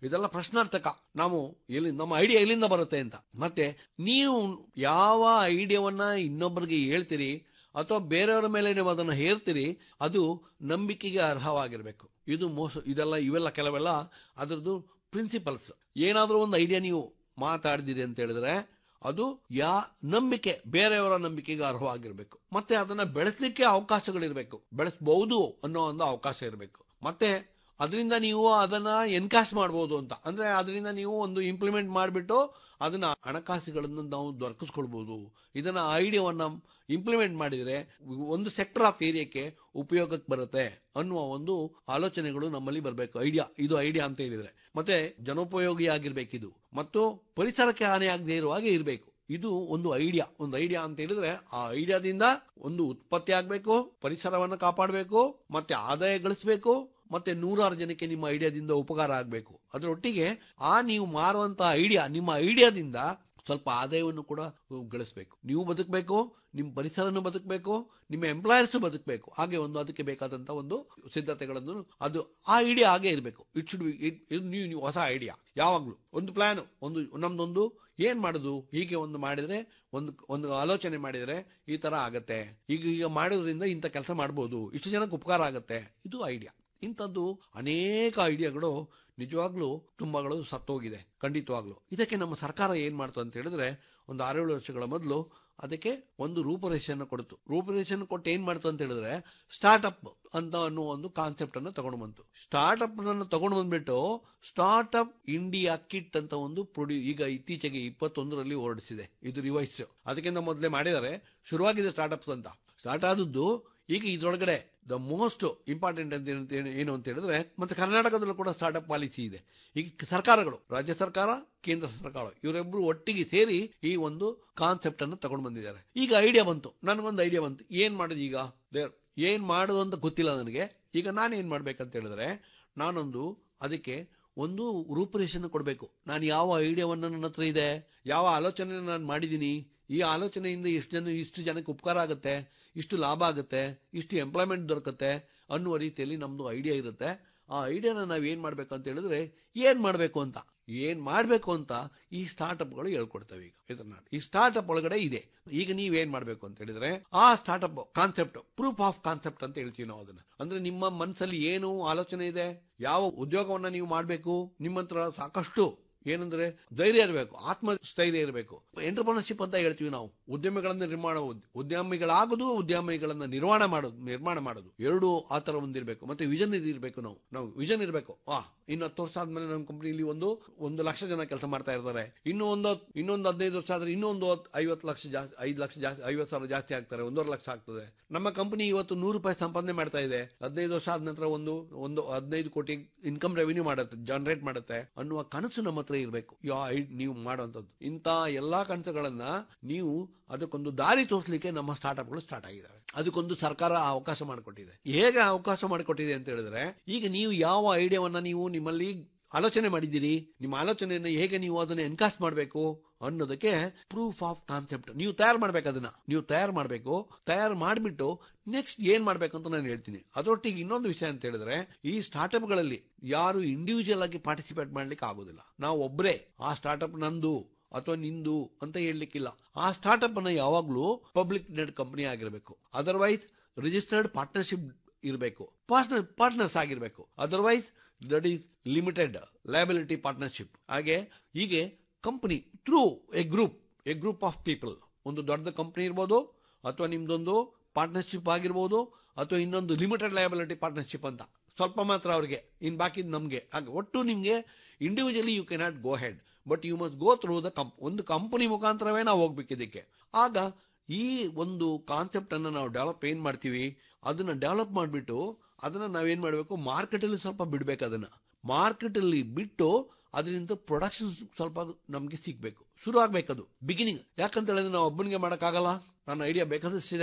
ಇದೆಲ್ಲ ಪ್ರಶ್ನಾರ್ಥಕ ನಾವು ಎಲ್ಲಿ ನಮ್ಮ ಐಡಿಯಾ ಎಲ್ಲಿಂದ ಬರುತ್ತೆ ಅಂತ ಮತ್ತೆ ನೀವು ಯಾವ ಐಡಿಯಾವನ್ನ ಇನ್ನೊಬ್ಬರಿಗೆ ಹೇಳ್ತೀರಿ ಅಥವಾ ಬೇರೆಯವರ ಮೇಲೆ ನೀವು ಅದನ್ನು ಹೇರ್ತೀರಿ ಅದು ನಂಬಿಕೆಗೆ ಅರ್ಹವಾಗಿರಬೇಕು ಇದು ಮೋಸ ಇದೆಲ್ಲ ಇವೆಲ್ಲ ಕೆಲವೆಲ್ಲ ಅದರದ್ದು ಪ್ರಿನ್ಸಿಪಲ್ಸ್ ಏನಾದರೂ ಒಂದು ಐಡಿಯಾ ನೀವು ಮಾತಾಡಿದಿರಿ ಅಂತ ಹೇಳಿದ್ರೆ ಅದು ಯಾ ನಂಬಿಕೆ ಬೇರೆಯವರ ನಂಬಿಕೆಗೆ ಅರ್ಹವಾಗಿರ್ಬೇಕು ಮತ್ತೆ ಅದನ್ನ ಬೆಳೆಸಲಿಕ್ಕೆ ಅವಕಾಶಗಳಿರ್ಬೇಕು ಬೆಳೆಸಬಹುದು ಅನ್ನೋ ಒಂದು ಅವಕಾಶ ಇರಬೇಕು ಮತ್ತೆ ಅದರಿಂದ ನೀವು ಅದನ್ನ ಎನ್ಕಾಸ್ ಮಾಡಬಹುದು ಅಂತ ಅಂದ್ರೆ ಅದರಿಂದ ನೀವು ಒಂದು ಇಂಪ್ಲಿಮೆಂಟ್ ಮಾಡಿಬಿಟ್ಟು ಅದನ್ನ ಹಣಕಾಸುಗಳನ್ನು ನಾವು ದೊರಕಿಸ್ಕೊಳ್ಬಹುದು ಇದನ್ನ ಐಡಿಯಾವನ್ನ ಇಂಪ್ಲಿಮೆಂಟ್ ಮಾಡಿದ್ರೆ ಒಂದು ಸೆಕ್ಟರ್ ಆಫ್ ಏರಿಯಾಕ್ಕೆ ಉಪಯೋಗಕ್ಕೆ ಬರುತ್ತೆ ಅನ್ನುವ ಒಂದು ಆಲೋಚನೆಗಳು ನಮ್ಮಲ್ಲಿ ಬರಬೇಕು ಐಡಿಯಾ ಇದು ಐಡಿಯಾ ಅಂತ ಹೇಳಿದ್ರೆ ಮತ್ತೆ ಜನೋಪಯೋಗಿ ಆಗಿರ್ಬೇಕಿದು ಮತ್ತು ಪರಿಸರಕ್ಕೆ ಹಾನಿ ಆಗದೆ ಇರುವ ಹಾಗೆ ಇರಬೇಕು ಇದು ಒಂದು ಐಡಿಯಾ ಒಂದು ಐಡಿಯಾ ಅಂತ ಹೇಳಿದ್ರೆ ಆ ಐಡಿಯಾದಿಂದ ಒಂದು ಉತ್ಪತ್ತಿ ಆಗಬೇಕು ಪರಿಸರವನ್ನು ಕಾಪಾಡಬೇಕು ಮತ್ತೆ ಆದಾಯ ಗಳಿಸಬೇಕು ಮತ್ತೆ ನೂರಾರು ಜನಕ್ಕೆ ನಿಮ್ಮ ಐಡಿಯಾದಿಂದ ಉಪಕಾರ ಆಗಬೇಕು ಅದರೊಟ್ಟಿಗೆ ಆ ನೀವು ಮಾರುವಂತ ಐಡಿಯಾ ನಿಮ್ಮ ಐಡಿಯಾದಿಂದ ಸ್ವಲ್ಪ ಆದಾಯವನ್ನು ಕೂಡ ಗಳಿಸಬೇಕು ನೀವು ಬದುಕಬೇಕು ನಿಮ್ಮ ಪರಿಸರನು ಬದುಕಬೇಕು ನಿಮ್ಮ ಎಂಪ್ಲಾಯರ್ಸ್ ಬದುಕಬೇಕು ಹಾಗೆ ಒಂದು ಅದಕ್ಕೆ ಬೇಕಾದಂತ ಒಂದು ಸಿದ್ಧತೆಗಳನ್ನು ಅದು ಆ ಐಡಿಯಾ ಹಾಗೆ ಇರಬೇಕು ಇಟ್ ಶುಡ್ ನೀವು ನೀವು ಹೊಸ ಐಡಿಯಾ ಯಾವಾಗ್ಲೂ ಒಂದು ಪ್ಲಾನ್ ಒಂದು ನಮ್ದೊಂದು ಏನ್ ಮಾಡುದು ಹೀಗೆ ಒಂದು ಮಾಡಿದ್ರೆ ಒಂದು ಒಂದು ಆಲೋಚನೆ ಮಾಡಿದ್ರೆ ಈ ತರ ಆಗತ್ತೆ ಈಗ ಈಗ ಮಾಡೋದ್ರಿಂದ ಇಂಥ ಕೆಲಸ ಮಾಡ್ಬೋದು ಇಷ್ಟು ಜನಕ್ಕೆ ಉಪಕಾರ ಆಗತ್ತೆ ಇದು ಐಡಿಯಾ ಇಂಥದ್ದು ಅನೇಕ ಐಡಿಯಾಗಳು ನಿಜವಾಗ್ಲೂ ತುಂಬಾಗಳು ಸತ್ತೋಗಿದೆ ಖಂಡಿತವಾಗ್ಲು ಇದಕ್ಕೆ ನಮ್ಮ ಸರ್ಕಾರ ಏನ್ ಮಾಡ್ತು ಅಂತ ಹೇಳಿದ್ರೆ ಒಂದು ಆರೇಳು ವರ್ಷಗಳ ಮೊದಲು ಅದಕ್ಕೆ ಒಂದು ರೂಪರೇಷೆಯನ್ನು ಕೊಡ್ತು ರೂಪರೇಷೆಯನ್ನು ಕೊಟ್ಟು ಏನ್ ಮಾಡ್ತು ಅಂತ ಹೇಳಿದ್ರೆ ಸ್ಟಾರ್ಟ್ಅಪ್ ಅಂತ ಅನ್ನೋ ಒಂದು ಕಾನ್ಸೆಪ್ಟ್ ಅನ್ನು ತಗೊಂಡು ಬಂತು ಸ್ಟಾರ್ಟ್ಅಪ್ ಅನ್ನು ತಗೊಂಡು ಬಂದ್ಬಿಟ್ಟು ಸ್ಟಾರ್ಟ್ಅಪ್ ಇಂಡಿಯಾ ಕಿಟ್ ಅಂತ ಒಂದು ಪ್ರೊಡ್ಯೂ ಈಗ ಇತ್ತೀಚೆಗೆ ಇಪ್ಪತ್ತೊಂದರಲ್ಲಿ ಹೊರಡಿಸಿದೆ ಇದು ರಿವೈಸ್ ಅದಕ್ಕಿಂತ ಮೊದಲೇ ಮಾಡಿದ್ದಾರೆ ಶುರುವಾಗಿದೆ ಸ್ಟಾರ್ಟ್ಅಪ್ಸ್ ಅಂತ ಸ್ಟಾರ್ಟ್ ಆದದ್ದು ಈಗ ಇದ್ರೊಳಗಡೆ ದ ಮೋಸ್ಟ್ ಇಂಪಾರ್ಟೆಂಟ್ ಅಂತ ಏನು- ಏನು- ಏನು ಅಂತ ಹೇಳಿದ್ರೆ ಮತ್ತೆ ಕರ್ನಾಟಕದಲ್ಲೂ ಕೂಡ ಸ್ಟಾರ್ಟ್ಅಪ್ ಪಾಲಿಸಿ ಇದೆ ಈಗ ಸರ್ಕಾರಗಳು ರಾಜ್ಯ ಸರ್ಕಾರ ಕೇಂದ್ರ ಸರ್ಕಾರ ಇವರಿಬ್ಬರು ಒಟ್ಟಿಗೆ ಸೇರಿ ಈ ಒಂದು ಕಾನ್ಸೆಪ್ಟ್ ಅನ್ನು ತಗೊಂಡು ಬಂದಿದ್ದಾರೆ ಈಗ ಐಡಿಯಾ ಬಂತು ನನಗೊಂದು ಐಡಿಯಾ ಬಂತು ಏನ್ ಮಾಡೋದು ಈಗ ದೇರ್ ಏನ್ ಮಾಡೋದು ಅಂತ ಗೊತ್ತಿಲ್ಲ ನನಗೆ ಈಗ ನಾನು ಏನ್ ಮಾಡ್ಬೇಕಂತ ಹೇಳಿದ್ರೆ ನಾನೊಂದು ಅದಕ್ಕೆ ಒಂದು ರೂಪರೇಷನ್ ಕೊಡಬೇಕು ನಾನು ಯಾವ ಐಡಿಯಾವನ್ನು ನನ್ನ ಹತ್ರ ಇದೆ ಯಾವ ಆಲೋಚನೆ ನಾನು ಮಾಡಿದ್ದೀನಿ ಈ ಆಲೋಚನೆಯಿಂದ ಎಷ್ಟು ಜನ ಇಷ್ಟು ಜನಕ್ಕೆ ಉಪಕಾರ ಆಗುತ್ತೆ ಇಷ್ಟು ಲಾಭ ಆಗುತ್ತೆ ಇಷ್ಟು ಎಂಪ್ಲಾಯ್ಮೆಂಟ್ ದೊರಕುತ್ತೆ ಅನ್ನುವ ರೀತಿಯಲ್ಲಿ ನಮ್ದು ಐಡಿಯಾ ಇರುತ್ತೆ ಆ ಐಡಿಯಾನ ನಾವು ಏನ್ ಮಾಡ್ಬೇಕು ಅಂತ ಹೇಳಿದ್ರೆ ಏನ್ ಮಾಡ್ಬೇಕು ಅಂತ ಏನ್ ಮಾಡ್ಬೇಕು ಅಂತ ಈ ಸ್ಟಾರ್ಟ್ಅಪ್ಗಳು ಹೇಳ್ಕೊಡ್ತವೆ ಈಗ ಇದನ್ನ ಈ ಸ್ಟಾರ್ಟ್ಅಪ್ ಒಳಗಡೆ ಇದೆ ಈಗ ನೀವೇನ್ ಮಾಡ್ಬೇಕು ಅಂತ ಹೇಳಿದ್ರೆ ಆ startup concept proof of concept ಅಂತ ಹೇಳ್ತೀವಿ ನಾವು ಅದನ್ನ ಅಂದ್ರೆ ನಿಮ್ಮ ಮನಸ್ಸಲ್ಲಿ ಏನು ಆಲೋಚನೆ ಇದೆ ಯಾವ ಉದ್ಯೋಗವನ್ನ ನೀವು ಮಾಡಬೇಕು ನಿಮ್ಮ ಹತ್ರ ಸಾಕಷ್ಟು ಏನಂದ್ರೆ ಧೈರ್ಯ ಇರಬೇಕು ಆತ್ಮಸ್ಥೈರ್ಯ ಇರಬೇಕು ಎಂಟರ್ಪ್ರನರ್ಶಿಪ್ ಅಂತ ಹೇಳ್ತೀವಿ ನಾವು ಉದ್ಯಮಿಗಳನ್ನ ನಿರ್ಮಾಣ ಉದ್ಯಮಿಗಳಾಗೋದು ಉದ್ಯಮಿಗಳನ್ನ ನಿರ್ಮಾಣ ಮಾಡೋದು ನಿರ್ಮಾಣ ಮಾಡೋದು ಎರಡು ಆ ತರ ಒಂದಿರಬೇಕು ಮತ್ತೆ ವಿಷನ್ ಇರಬೇಕು ನಾವು ನಾವು ವಿಷನ್ ಇರಬೇಕು ಆ ಇನ್ನು ಹತ್ತು ವರ್ಷ ಆದ್ಮೇಲೆ ನಮ್ಮ ಕಂಪನಿಲಿ ಒಂದು ಒಂದು ಲಕ್ಷ ಜನ ಕೆಲಸ ಮಾಡ್ತಾ ಇರ್ತಾರೆ ಇನ್ನು ಒಂದು ಇನ್ನೊಂದು ಹದಿನೈದು ವರ್ಷ ಆದ್ರೆ ಇನ್ನೊಂದು ಐವತ್ತು ಲಕ್ಷ ಜಾಸ್ತಿ ಐದು ಲಕ್ಷ ಜಾಸ್ತಿ ಐವತ್ತು ಸಾವಿರ ಜಾಸ್ತಿ ಆಗ್ತಾರೆ ಒಂದೂವರೆ ಲಕ್ಷ ಆಗ್ತದೆ ನಮ್ಮ ಕಂಪನಿ ಇವತ್ತು ನೂರು ರೂಪಾಯಿ ಸಂಪಾದನೆ ಮಾಡ್ತಾ ಇದೆ ಹದಿನೈದು ವರ್ಷ ಆದ ನಂತರ ಒಂದು ಒಂದು ಹದಿನೈದು ಕೋಟಿ ಇನ್ಕಮ್ ರೆವಿನ್ಯೂ ಮಾಡುತ್ತೆ ಜನರೇಟ್ ಮಾಡುತ್ತೆ ಅನ್ನುವ ಕನಸು ನಮ್ಮ ಹತ್ರ ಇರಬೇಕು ಯಾ ನೀವು ಮಾಡುವಂಥದ್ದು ಇಂಥ ಎಲ್ಲಾ ಕನಸುಗಳನ್ನ ನೀವು ಅದಕ್ಕೊಂದು ದಾರಿ ತೋರಿಸಲಿಕ್ಕೆ ನಮ್ಮ ಸ್ಟಾರ್ಟ್ಅಪ್ಗಳು ಸ್ಟಾರ್ಟ್ ಆಗಿದ್ದಾವೆ ಅದಕ್ಕೊಂದು ಸರ್ಕಾರ ಅವಕಾಶ ಮಾಡಿಕೊಟ್ಟಿದೆ ಹೇಗೆ ಅವಕಾಶ ಮಾಡಿಕೊಟ್ಟಿದೆ ಅಂತ ಹೇಳಿದ್ರೆ ಈಗ ನೀವು ಯಾವ ಐಡಿಯಾವನ್ನ ನೀವು ನಿಮ್ಮಲ್ಲಿ ಆಲೋಚನೆ ಮಾಡಿದ್ದೀರಿ ನಿಮ್ಮ ಆಲೋಚನೆಯನ್ನು ಹೇಗೆ ನೀವು ಅದನ್ನ ಎನ್ಕಾಸ್ಟ್ ಮಾಡಬೇಕು ಅನ್ನೋದಕ್ಕೆ ಪ್ರೂಫ್ ಆಫ್ ಕಾನ್ಸೆಪ್ಟ್ ನೀವು ತಯಾರು ಮಾಡ್ಬೇಕು ಅದನ್ನ ನೀವು ತಯಾರು ಮಾಡಬೇಕು ತಯಾರು ಮಾಡಿಬಿಟ್ಟು ನೆಕ್ಸ್ಟ್ ಏನ್ ಮಾಡ್ಬೇಕು ಅಂತ ನಾನು ಹೇಳ್ತೀನಿ ಅದರೊಟ್ಟಿಗೆ ಇನ್ನೊಂದು ವಿಷಯ ಅಂತ ಹೇಳಿದ್ರೆ ಈ ಸ್ಟಾರ್ಟ್ಅಪ್ ಗಳಲ್ಲಿ ಯಾರು ಇಂಡಿವಿಜುವಲ್ ಆಗಿ ಪಾರ್ಟಿಸಿಪೇಟ್ ಮಾಡ್ಲಿಕ್ಕೆ ಆಗೋದಿಲ್ಲ ನಾವು ಒಬ್ಬರೇ ಆ ಸ್ಟಾರ್ಟ್ಅಪ್ ನಂದು ಅಥವಾ ನಿಂದು ಅಂತ ಹೇಳಲಿಕ್ಕಿಲ್ಲ ಆ ಸ್ಟಾರ್ಟ್ಅಪ್ ಅನ್ನ ಯಾವಾಗ್ಲೂ ಪಬ್ಲಿಕ್ ನೆಟ್ ಕಂಪನಿ ಆಗಿರಬೇಕು ಅದರ್ವೈಸ್ ರಿಜಿಸ್ಟರ್ಡ್ ಪಾರ್ಟ್ನರ್ಶಿಪ್ ಇರಬೇಕು ಪಾರ್ಟ್ನರ್ ಪಾರ್ಟ್ನರ್ಸ್ ಆಗಿರಬೇಕು otherwise that is limited liability partnership ಹಾಗೆ ಹೀಗೆ company through a group a group of people ಒಂದು ದೊಡ್ಡ ಕಂಪನಿ ಇರ್ಬೋದು ಅಥವಾ ನಿಮ್ದೊಂದು ಪಾರ್ಟ್ನರ್ಶಿಪ್ ಆಗಿರ್ಬೋದು ಅಥವಾ ಇನ್ನೊಂದು ಲಿಮಿಟೆಡ್ ಲಯಬಿಲಿಟಿ ಪಾರ್ಟ್ನರ್ಶಿಪ್ ಅಂತ ಸ್ವಲ್ಪ ಮಾತ್ರ ಅವ್ರಿಗೆ ಇನ್ ಬಾಕಿ ನಮಗೆ ಹಾಗೆ ಒಟ್ಟು ನಿಮಗೆ individually you cannot go head but you must go through the comp ಒಂದು ಕಂಪನಿ ಮುಖಾಂತರವೇ ನಾವು ಹೋಗ್ಬೇಕು ಇದಕ್ಕೆ ಆಗ ಈ ಒಂದು ಕಾನ್ಸೆಪ್ಟ್ ಅನ್ನು ನಾವು ಡೆವಲಪ್ ಏನ್ ಮಾಡ್ತೀವಿ ಅದನ್ನ ಡೆವಲಪ್ ಮಾಡಿಬಿಟ್ಟು ಅದನ್ನ ನಾವೇನ್ ಮಾಡಬೇಕು ಮಾರ್ಕೆಟ್ ಅಲ್ಲಿ ಸ್ವಲ್ಪ ಬಿಡ್ಬೇಕು ಅದನ್ನ ಮಾರ್ಕೆಟ್ ಅಲ್ಲಿ ಬಿಟ್ಟು ಅದರಿಂದ ಪ್ರೊಡಕ್ಷನ್ ಸ್ವಲ್ಪ ನಮಗೆ ಸಿಗ್ಬೇಕು ಶುರು ಆಗ್ಬೇಕದು ಬಿಗಿನಿಂಗ್ ಯಾಕಂತ ಹೇಳಿದ್ರೆ ನಾವು ಒಬ್ಬನಿಗೆ ಮಾಡೋಕ್ಕಾಗಲ್ಲ ನನ್ನ ಐಡಿಯಾ ಬೇಕಾದಷ್ಟಿದೆ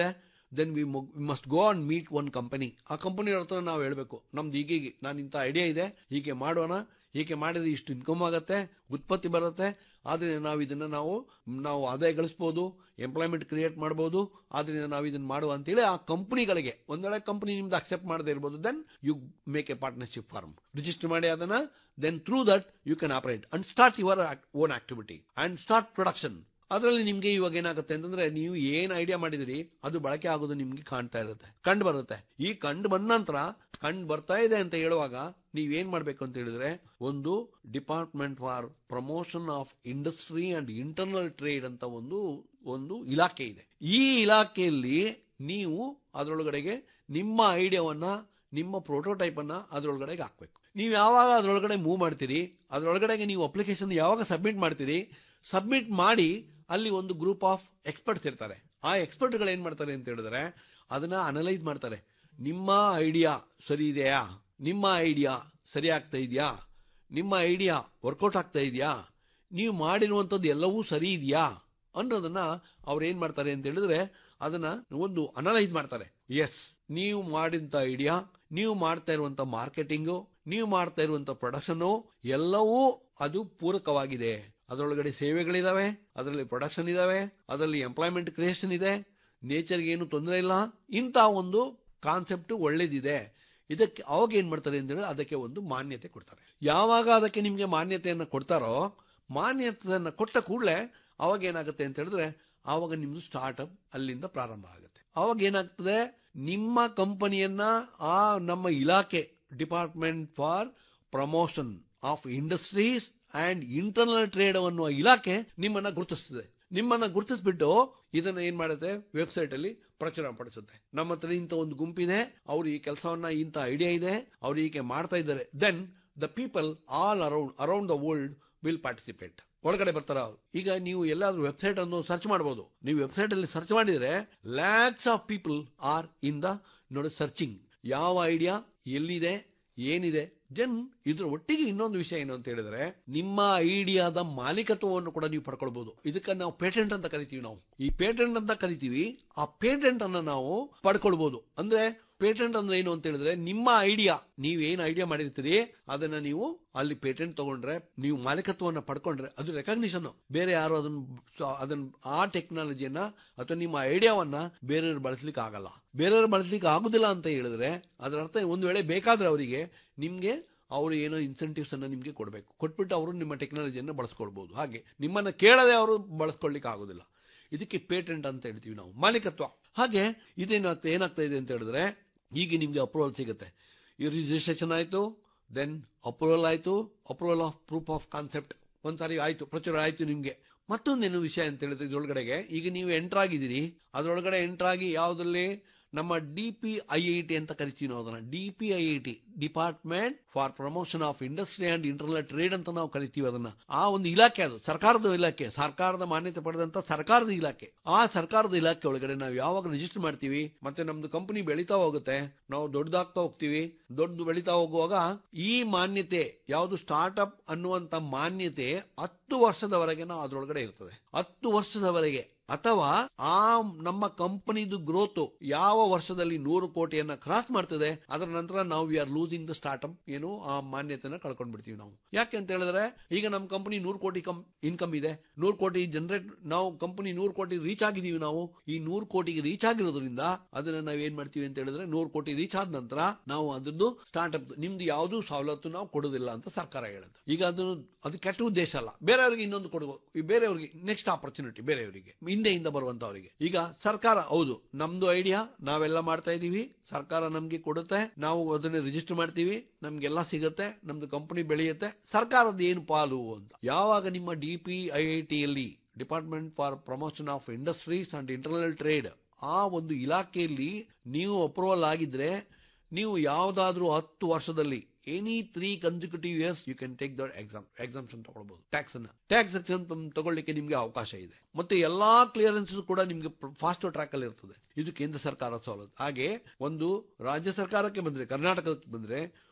then we must go and meet one company ಆ ಕಂಪನಿ ಹತ್ರ ನಾವು ಹೇಳ್ಬೇಕು ನಮ್ದು ಹೀಗೆ ನಾನು ಇಂಥ ಐಡಿಯಾ ಇದೆ ಹೀಗೆ ಮಾಡೋಣ ಹೀಗೆ ಮಾಡಿದ್ರೆ ಇಷ್ಟು ಇನ್ಕಮ್ ಆಗುತ್ತೆ ಉತ್ಪತ್ತಿ ಬರುತ್ತೆ ಆದ್ರಿಂದ ನಾವು ಇದನ್ನ ನಾವು ನಾವು ಆದಾಯ ಗಳಿಸ್ಬೋದು ಎಂಪ್ಲಾಯ್ಮೆಂಟ್ ಕ್ರಿಯೇಟ್ ಮಾಡ್ಬೋದು ಆದ್ರಿಂದ ನಾವು ಇದನ್ನ ಮಾಡುವ ಅಂತೇಳಿ ಆ ಕಂಪನಿಗಳಿಗೆ ಒಂದ್ ವೇಳೆ ಕಂಪನಿ ನಿಮ್ದು ಅಕ್ಸೆಪ್ಟ್ ಮಾಡದೇ ಇರ್ಬೋದು then you make a partnership firm register ಮಾಡಿ ಅದನ್ನ then through that you can operate and start your own activity and start production ಅದರಲ್ಲಿ ನಿಮ್ಗೆ ಇವಾಗ ಏನಾಗುತ್ತೆ ಅಂತಂದ್ರೆ ನೀವು ಏನ್ ಐಡಿಯಾ ಮಾಡಿದಿರಿ ಅದು ಬಳಕೆ ಆಗೋದು ನಿಮ್ಗೆ ಕಾಣ್ತಾ ಇರುತ್ತೆ ಕಂಡು ಬರುತ್ತೆ ಈ ಕಂಡು ಬಂದ ನಂತರ ಕಂಡು ಬರ್ತಾ ಇದೆ ಅಂತ ಹೇಳುವಾಗ ನೀವೇನ್ ಮಾಡ್ಬೇಕು ಅಂತ ಹೇಳಿದ್ರೆ ಒಂದು department for promotion of industry and internal trade ಅಂತ ಒಂದು ಒಂದು ಇಲಾಖೆ ಇದೆ ಈ ಇಲಾಖೆಯಲ್ಲಿ ನೀವು ಅದರೊಳಗಡೆಗೆ ನಿಮ್ಮ ಐಡಿಯಾವನ್ನ ನಿಮ್ಮ ಪ್ರೋಟೋಟೈಪ್ ಅನ್ನ ಅದರೊಳಗಡೆಗೆ ಹಾಕ್ಬೇಕು ನೀವು ಯಾವಾಗ ಅದರೊಳಗಡೆ ಮೂವ್ ಮಾಡ್ತೀರಿ ಅದರೊಳಗಡೆಗೆ ನೀವು ಅಪ್ಲಿಕೇಶನ್ ಯಾವಾಗ ಸಬ್ಮಿಟ್ ಮಾಡ್ತೀರಿ ಸಬ್ಮಿಟ್ ಮಾಡಿ ಅಲ್ಲಿ ಒಂದು ಗ್ರೂಪ್ ಆಫ್ ಎಕ್ಸ್ಪರ್ಟ್ಸ್ ಇರ್ತಾರೆ ಆ ಎಕ್ಸ್ಪರ್ಟ್ಗಳು ಏನ್ ಮಾಡ್ತಾರೆ ಅಂತ ಹೇಳಿದ್ರೆ ಅದನ್ನ ಅನಲೈಸ್ ಮಾಡ್ತಾರೆ ನಿಮ್ಮ ಐಡಿಯಾ ಸರಿ ಇದೆಯಾ ನಿಮ್ಮ ಐಡಿಯಾ ಸರಿ ಆಗ್ತಾ ಇದೆಯಾ ನಿಮ್ಮ ಐಡಿಯಾ ವರ್ಕೌಟ್ ಆಗ್ತಾ ಇದೆಯಾ ನೀವು ಮಾಡಿರುವಂಥದ್ದು ಎಲ್ಲವೂ ಸರಿ ಇದೆಯಾ ಅನ್ನೋದನ್ನ ಅವ್ರು ಏನ್ ಮಾಡ್ತಾರೆ ಅಂತ ಹೇಳಿದ್ರೆ ಅದನ್ನ ಒಂದು ಅನಲೈಸ್ ಮಾಡ್ತಾರೆ ಎಸ್ ನೀವು ಮಾಡಿದಂತ ಐಡಿಯಾ ನೀವು ಮಾಡ್ತಾ ಇರುವಂತ ಮಾರ್ಕೆಟಿಂಗು ನೀವು ಮಾಡ್ತಾ ಇರುವಂತ ಪ್ರೊಡಕ್ಷನ್ ಎಲ್ಲವೂ ಅದು ಪೂರಕವಾಗಿದೆ ಅದರೊಳಗಡೆ ಸೇವೆಗಳಿದಾವೆ ಅದರಲ್ಲಿ ಪ್ರೊಡಕ್ಷನ್ ಇದಾವೆ ಅದರಲ್ಲಿ ಎಂಪ್ಲಾಯ್ಮೆಂಟ್ ಕ್ರಿಯೇಷನ್ ಇದೆ ನೇಚರ್ಗೆ ಏನು ತೊಂದರೆ ಇಲ್ಲ ಇಂಥ ಒಂದು ಕಾನ್ಸೆಪ್ಟ್ ಒಳ್ಳೇದಿದೆ ಇದಕ್ಕೆ ಅವಾಗ ಏನ್ ಮಾಡ್ತಾರೆ ಅಂತ ಹೇಳಿದ್ರೆ ಅದಕ್ಕೆ ಒಂದು ಮಾನ್ಯತೆ ಕೊಡ್ತಾರೆ ಯಾವಾಗ ಅದಕ್ಕೆ ನಿಮ್ಗೆ ಮಾನ್ಯತೆಯನ್ನ ಕೊಡ್ತಾರೋ ಮಾನ್ಯತೆಯನ್ನ ಕೊಟ್ಟ ಕೂಡಲೇ ಅವಾಗ ಏನಾಗುತ್ತೆ ಅಂತ ಹೇಳಿದ್ರೆ ಆವಾಗ ನಿಮ್ದು ಸ್ಟಾರ್ಟ್ಅಪ್ ಅಲ್ಲಿಂದ ಪ್ರಾರಂಭ ಆಗುತ್ತೆ ಅವಾಗ ಏನಾಗ್ತದೆ ನಿಮ್ಮ ಕಂಪನಿಯನ್ನ ಆ ನಮ್ಮ ಇಲಾಖೆ department for promotion of industries and internal trade ಅನ್ನುವ ಇಲಾಖೆ ನಿಮ್ಮನ್ನ ಗುರುತಿಸ್ತದೆ ನಿಮ್ಮನ್ನ ಗುರುತಿಸ್ಬಿಟ್ಟು ಇದನ್ನ ಏನ್ ಮಾಡುತ್ತೆ ವೆಬ್ಸೈಟ್ ಅಲ್ಲಿ ಪ್ರಚಾರ ಪಡಿಸುತ್ತೆ ನಮ್ಮ ಹತ್ರ ಇಂಥ ಒಂದು ಗುಂಪಿದೆ ಅವ್ರು ಈ ಕೆಲಸವನ್ನ ಇಂಥ ಐಡಿಯಾ ಇದೆ ಅವ್ರು ಹೀಗೆ ಮಾಡ್ತಾ ಇದ್ದಾರೆ then the people all around around the world will participate ಒಳಗಡೆ ಬರ್ತಾರ ಅವ್ರು. ಈಗ ನೀವು ಎಲ್ಲಾದ್ರೂ ವೆಬ್ಸೈಟ್ ಅನ್ನು ಸರ್ಚ್ ಮಾಡಬಹುದು ನೀವು ವೆಬ್ಸೈಟ್ ಅಲ್ಲಿ ಸರ್ಚ್ ಮಾಡಿದ್ರೆ lakhs of people are in the ನೋಡಿ ಸರ್ಚಿಂಗ್ ಯಾವ ಐಡಿಯಾ ಎಲ್ಲಿದೆ ಏನಿದೆ ಜನ್ ಇದ್ರ ಒಟ್ಟಿಗೆ ಇನ್ನೊಂದು ವಿಷಯ ಏನು ಅಂತ ಹೇಳಿದ್ರೆ ನಿಮ್ಮ ಐಡಿಯಾದ ಮಾಲೀಕತ್ವವನ್ನು ಕೂಡ ನೀವು ಪಡ್ಕೊಳ್ಬಹುದು ಇದಕ್ಕೆ ನಾವು ಪೇಟೆಂಟ್ ಅಂತ ಕರಿತೀವಿ ನಾವು ಈ ಪೇಟೆಂಟ್ ಅಂತ ಕರಿತೀವಿ ಆ ಪೇಟೆಂಟ್ ಅನ್ನ ನಾವು ಪಡ್ಕೊಳ್ಬಹುದು ಅಂದ್ರೆ ಪೇಟೆಂಟ್ ಅಂದ್ರೆ ಏನು ಅಂತ ಹೇಳಿದ್ರೆ ನಿಮ್ಮ ಐಡಿಯಾ ನೀವು ಏನ್ ಐಡಿಯಾ ಮಾಡಿರ್ತೀರಿ ಅದನ್ನ ನೀವು ಅಲ್ಲಿ ಪೇಟೆಂಟ್ ತಗೊಂಡ್ರೆ ನೀವು ಮಾಲೀಕತ್ವವನ್ನು ಪಡ್ಕೊಂಡ್ರೆ ಅದು ರೆಕಗ್ನಿಷನ್ ಬೇರೆ ಯಾರು ಅದನ್ನ ಅದನ್ನ ಆ ಟೆಕ್ನಾಲಜಿಯನ್ನ ಅಥವಾ ನಿಮ್ಮ ಐಡಿಯಾವನ್ನ ಬೇರೆಯವ್ರು ಬಳಸ್ಲಿಕ್ಕೆ ಆಗಲ್ಲ ಬೇರೆಯವ್ರು ಬಳಸ್ಲಿಕ್ಕೆ ಆಗುದಿಲ್ಲ ಅಂತ ಹೇಳಿದ್ರೆ ಅದರ ಅರ್ಥ ಒಂದು ವೇಳೆ ಬೇಕಾದ್ರೆ ಅವರಿಗೆ ನಿಮ್ಗೆ ಅವರು ಏನೋ ಇನ್ಸೆಂಟಿವ್ಸ್ ಅನ್ನ ನಿಮ್ಗೆ ಕೊಡಬೇಕು ಕೊಟ್ಬಿಟ್ಟು ಅವರು ನಿಮ್ಮ ಟೆಕ್ನಾಲಜಿಯನ್ನು ಬಳಸ್ಕೊಳ್ಬಹುದು ಹಾಗೆ ನಿಮ್ಮನ್ನ ಕೇಳದೆ ಅವರು ಬಳಸ್ಕೊಳ್ಳಿಕ್ಕೆ ಆಗುದಿಲ್ಲ ಇದಕ್ಕೆ ಪೇಟೆಂಟ್ ಅಂತ ಹೇಳ್ತೀವಿ ನಾವು ಮಾಲೀಕತ್ವ ಹಾಗೆ ಇದೇನಾಗ್ತದೆ ಏನಾಗ್ತಾ ಇದೆ ಅಂತ ಹೇಳಿದ್ರೆ ಈಗ ನಿಮ್ಗೆ ಅಪ್ರೂವಲ್ ಸಿಗುತ್ತೆ ಈ ರಿಜಿಸ್ಟ್ರೇಷನ್ ಆಯ್ತು ದೆನ್ ಅಪ್ರೂವಲ್ ಆಯ್ತು approval of proof of concept ಒಂದ್ಸಾರಿ ಆಯ್ತು ಪ್ರಚುರ ಆಯ್ತು ನಿಮ್ಗೆ ಮತ್ತೊಂದೇನು ವಿಷಯ ಅಂತ ಹೇಳಿದ್ರೆ ಇದ್ರೊಳಗಡೆಗೆ ಈಗ ನೀವು ಎಂಟರ್ ಆಗಿದ್ದೀರಿ ಅದರೊಳಗಡೆ ಎಂಟರ್ ಆಗಿ ಯಾವುದ್ರಲ್ಲಿ ನಮ್ಮ D P I I T ಅಂತ ಕರಿತೀವಿ ನಾವು ಅದನ್ನ D P I I T department for promotion of industry and internal trade ಅಂತ ನಾವು ಕರಿತೀವಿ ಅದನ್ನ ಆ ಒಂದು ಇಲಾಖೆ ಅದು ಸರ್ಕಾರದ ಇಲಾಖೆ ಸರ್ಕಾರದ ಮಾನ್ಯತೆ ಪಡೆದಂತ ಸರ್ಕಾರದ ಇಲಾಖೆ ಆ ಸರ್ಕಾರದ ಇಲಾಖೆ ಒಳಗಡೆ ನಾವು ಯಾವಾಗ ರಿಜಿಸ್ಟರ್ ಮಾಡ್ತೀವಿ ಮತ್ತೆ ನಮ್ದು ಕಂಪನಿ ಬೆಳೀತಾ ಹೋಗುತ್ತೆ ನಾವು ದೊಡ್ಡದಾಗ್ತಾ ಹೋಗ್ತೀವಿ ದೊಡ್ಡ ಬೆಳೀತಾ ಹೋಗುವಾಗ ಈ ಮಾನ್ಯತೆ ಯಾವುದು ಸ್ಟಾರ್ಟ್ಅಪ್ ಅನ್ನುವಂತ ಮಾನ್ಯತೆ ಹತ್ತು ವರ್ಷದವರೆಗೆ ನಾವು ಅದರೊಳಗಡೆ ಇರ್ತದೆ ಹತ್ತು ವರ್ಷದವರೆಗೆ ಅಥವಾ ಆ ನಮ್ಮ ಕಂಪನಿದು ಗ್ರೋತ್ ಯಾವ ವರ್ಷದಲ್ಲಿ ನೂರು ಕೋಟಿಯನ್ನ ಕ್ರಾಸ್ ಮಾಡ್ತದೆ ಅದರ ನಂತರ ನಾವು we are losing the startup ಏನು ಆ ಮಾನ್ಯತೆನ ಕಳ್ಕೊಂಡ್ ಬಿಡ್ತೀವಿ ನಾವು ಯಾಕೆ ಅಂತ ಹೇಳಿದ್ರೆ ಈಗ ನಮ್ಮ ಕಂಪನಿ ನೂರು ಕೋಟಿ ಇನ್ಕಮ್ ಇದೆ ನೂರು ಕೋಟಿ ಜನರೇಟ್ ನಾವು ಕಂಪನಿ ನೂರು ಕೋಟಿ ರೀಚ್ ಆಗಿದೀವಿ ನಾವು ಈ ನೂರು ಕೋಟಿಗೆ ರೀಚ್ ಆಗಿರೋದ್ರಿಂದ ಅದನ್ನ ನಾವ್ ಏನ್ ಮಾಡ್ತೀವಿ ಅಂತ ಹೇಳಿದ್ರೆ ನೂರು ಕೋಟಿ ರೀಚ್ ಆದ ನಂತರ ನಾವು ಅದ್ರದ್ದು ಸ್ಟಾರ್ಟ್ಅಪ್ ನಿಮ್ದು ಯಾವ್ದು ಸವಲತ್ತು ನಾವು ಕೊಡೋದಿಲ್ಲ ಅಂತ ಸರ್ಕಾರ ಹೇಳುತ್ತೆ ಈಗ ಅದನ್ನು ಅದು ಕೆಟ್ಟ ಉದ್ದೇಶ ಅಲ್ಲ ಬೇರೆಯವರಿಗೆ ಇನ್ನೊಂದು ಕೊಡುವ ಈ ಬೇರೆಯವರಿಗೆ ನೆಕ್ಸ್ಟ್ ಆಪರ್ಚುನಿಟಿ ಬೇರೆಯವರಿಗೆ ಹಿಂದೆಯಿಂದ ಬರುವಂತವರಿಗೆ ಈಗ ಸರ್ಕಾರ ಹೌದು ನಮ್ದು ಐಡಿಯಾ ನಾವೆಲ್ಲ ಮಾಡ್ತಾ ಇದೀವಿ ಸರ್ಕಾರ ನಮ್ಗೆ ಕೊಡುತ್ತೆ ನಾವು ಅದನ್ನ ರಿಜಿಸ್ಟರ್ ಮಾಡ್ತೀವಿ ನಮ್ಗೆಲ್ಲ ಸಿಗುತ್ತೆ ನಮ್ದು ಕಂಪನಿ ಬೆಳೆಯುತ್ತೆ ಸರ್ಕಾರದ ಏನು ಪಾಲು ಅಂತ ಯಾವಾಗ ನಿಮ್ಮ ಡಿ ಪಿ ಐ ಐ ಟಿಯಲ್ಲಿ department for promotion of industries and internal trade ಆ ಒಂದು ಇಲಾಖೆಯಲ್ಲಿ ನೀವು ಅಪ್ರೂವಲ್ ಆಗಿದ್ರೆ ನೀವು ಯಾವುದಾದ್ರೂ ಹತ್ತು ವರ್ಷದಲ್ಲಿ any three consecutive years you can take the exam exemption ತಗೊಳ್ಬಹುದು ಟ್ಯಾಕ್ಸ್ ಅನ್ನ ಟ್ಯಾಕ್ಸ್ ಎಕ್ಸಾಮ್ ತಗೊಳ್ಳಿಕ್ಕೆ ನಿಮ್ಗೆ ಅವಕಾಶ ಇದೆ ಮತ್ತೆ ಎಲ್ಲಾ ಕ್ಲಿಯರೆನ್ಸ್ ಕೂಡ ನಿಮ್ಗೆ ಫಾಸ್ಟ್ ಟ್ರ್ಯಾಕ್ ಅಲ್ಲಿ ಇರ್ತದೆ ಇದು ಕೇಂದ್ರ ಸರ್ಕಾರ ಸವಲತ್ತು ಹಾಗೆ ಒಂದು ರಾಜ್ಯ ಸರ್ಕಾರಕ್ಕೆ ಬಂದ್ರೆ ಕರ್ನಾಟಕಕ್ಕೆ ಬಂದ್ರೆ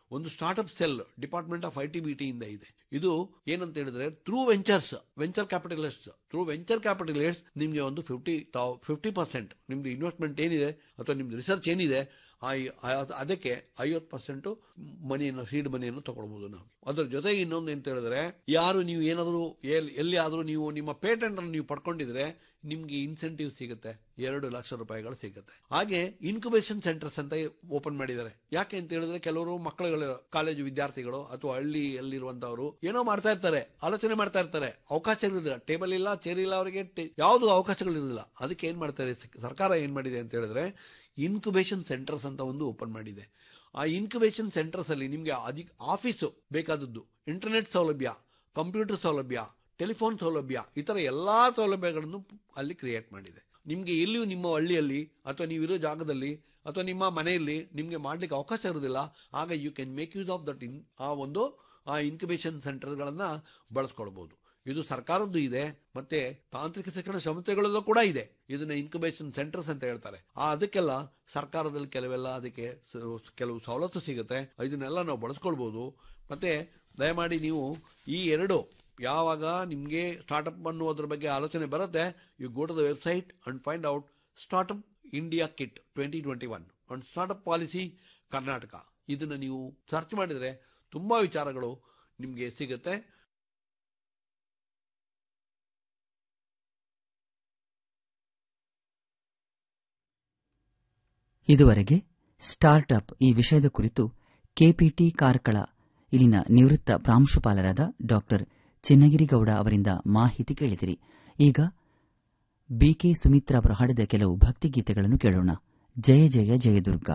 ಒಂದು startup cell department of I T B T ಇಂದ ಇದೆ ಇದು ಏನಂತ ಹೇಳಿದ್ರೆ through ventures venture capitalist through venture capitalist ನಿಮಗೆ ಒಂದು ಫಿಫ್ಟಿ ಫಿಫ್ಟಿ ಪರ್ಸೆಂಟ್ ನಿಮ್ದು ಇನ್ವೆಸ್ಟ್ಮೆಂಟ್ ಏನಿದೆ ಅಥವಾ ನಿಮ್ದು ರಿಸರ್ಚ್ ಏನಿದೆ ಆ ಆ- ಅದಕ್ಕೆ ಐವತ್ತು ಪರ್ಸೆಂಟ್ ಮನಿಯನ್ನು ಸೀಡ್ ಮನಿಯನ್ನು ತಗೊಳ್ಬಹುದು ನಾವು ಅದರ ಜೊತೆಗೆ ಇನ್ನೊಂದು ಅಂತ ಹೇಳಿದ್ರೆ ಯಾರು ನೀವು ಏನಾದರೂ ಎಲ್- ಎಲ್ಲಿ ಆದರೂ ನೀವು ನಿಮ್ಮ ಪೇಟೆಂಟ್ ಅನ್ನು ನೀವು ಪಡ್ಕೊಂಡಿದ್ರೆ ನಿಮ್ಗೆ ಇನ್ಸೆಂಟಿವ್ ಸಿಗುತ್ತೆ ಎರಡು ಲಕ್ಷ ರೂಪಾಯಿಗಳು ಸಿಗುತ್ತೆ ಹಾಗೆ ಇನ್ಕ್ಯುಬೇಷನ್ ಸೆಂಟರ್ಸ್ ಅಂತ ಓಪನ್ ಮಾಡಿದ್ದಾರೆ ಯಾಕೆ ಅಂತ ಹೇಳಿದ್ರೆ ಕೆಲವರು ಮಕ್ಕಳುಗಳು ಕಾಲೇಜು ವಿದ್ಯಾರ್ಥಿಗಳು ಅಥವಾ ಹಳ್ಳಿಯಲ್ಲಿರುವಂತವರು ಏನೋ ಮಾಡ್ತಾ ಇರ್ತಾರೆ ಆಲೋಚನೆ ಮಾಡ್ತಾ ಇರ್ತಾರೆ ಅವಕಾಶಗಳಿರೋದಿಲ್ಲ ಟೇಬಲ್ ಇಲ್ಲ ಚೇರ್ ಇಲ್ಲ ಅವರಿಗೆ ಯಾವುದು ಅವಕಾಶಗಳಿರೋದಿಲ್ಲ ಅದಕ್ಕೆ ಏನ್ ಮಾಡ್ತಾರೆ ಸ- ಸರ್ಕಾರ ಏನ್ ಮಾಡಿದೆ ಅಂತ ಹೇಳಿದ್ರೆ ಇನ್ಕ್ಯುಬೇಷನ್ ಸೆಂಟರ್ಸ್ ಅಂತ ಒಂದು ಓಪನ್ ಮಾಡಿದೆ ಆ ಇನ್ಕ್ಯುಬೇಷನ್ ಸೆಂಟರ್ಸ್ ಅಲ್ಲಿ ನಿಮಗೆ ಅಧಿಕ ಆಫೀಸು ಬೇಕಾದದ್ದು ಇಂಟರ್ನೆಟ್ ಸೌಲಭ್ಯ ಕಂಪ್ಯೂಟರ್ ಸೌಲಭ್ಯ ಟೆಲಿಫೋನ್ ಸೌಲಭ್ಯ ಈ ಥರ ಎಲ್ಲಾ ಸೌಲಭ್ಯಗಳನ್ನು ಅಲ್ಲಿ ಕ್ರಿಯೇಟ್ ಮಾಡಿದೆ ನಿಮಗೆ ಎಲ್ಲಿಯೂ ನಿಮ್ಮ ಹಳ್ಳಿಯಲ್ಲಿ ಅಥವಾ ನೀವಿರೋ ಜಾಗದಲ್ಲಿ ಅಥವಾ ನಿಮ್ಮ ಮನೆಯಲ್ಲಿ ನಿಮಗೆ ಮಾಡ್ಲಿಕ್ಕೆ ಅವಕಾಶ ಇರೋದಿಲ್ಲ ಆಗ you can make use of that in ಆ ಒಂದು ಆ ಇನ್ಕ್ಯುಬೇಷನ್ ಸೆಂಟರ್ಗಳನ್ನ ಬಳಸ್ಕೊಳ್ಬಹುದು ಇದು ಸರ್ಕಾರದ್ದು ಇದೆ ಮತ್ತೆ ತಾಂತ್ರಿಕ ಶಿಕ್ಷಣ ಸಂಸ್ಥೆಗಳಲ್ಲೂ ಕೂಡ ಇದೆ ಇದನ್ನ ಇನ್ಕ್ಯುಬೇಷನ್ ಸೆಂಟರ್ಸ್ ಅಂತ ಹೇಳ್ತಾರೆ ಆ ಅದಕ್ಕೆಲ್ಲ ಸರ್ಕಾರದಲ್ಲಿ ಕೆಲವೆಲ್ಲ ಅದಕ್ಕೆ ಸ- ಕೆಲವು ಸವಲತ್ತು ಸಿಗುತ್ತೆ ಇದನ್ನೆಲ್ಲ ನಾವು ಬಳಸ್ಕೊಳ್ಬಹುದು ಮತ್ತೆ ದಯಮಾಡಿ ನೀವು ಈ ಎರಡು ಯಾವಾಗ ನಿಮಗೆ ಸ್ಟಾರ್ಟ್ಅಪ್ ಅನ್ನೋದ್ರ ಬಗ್ಗೆ ಆಲೋಚನೆ ಬರುತ್ತೆ you go to the website and find out startup India kit twenty twenty one and startup policy Karnataka ಇದನ್ನ ನೀವು ಸರ್ಚ್ ಮಾಡಿದ್ರೆ ತುಂಬಾ ವಿಚಾರಗಳು ನಿಮಗೆ ಸಿಗುತ್ತೆ ಇದುವರೆಗೆ ಸ್ಟಾರ್ಟ್ಅಪ್ ಈ ವಿಷಯದ ಕುರಿತು ಕೆಪಿಟಿ ಕಾರ್ಕಳ ಇಲ್ಲಿನ ನಿವೃತ್ತ ಪ್ರಾಂಶುಪಾಲರಾದ ಡಾಕ್ಟರ್ ಚಿನ್ನಗಿರಿಗೌಡ ಅವರಿಂದ ಮಾಹಿತಿ ಕೇಳಿದಿರಿ ಈಗ ಬಿಕೆ ಸುಮಿತ್ರಾ ಅವರು ಹಾಡಿದ ಕೆಲವು ಭಕ್ತಿಗೀತೆಗಳನ್ನು ಕೇಳೋಣ ಜಯ ಜಯ ಜಯದುರ್ಗ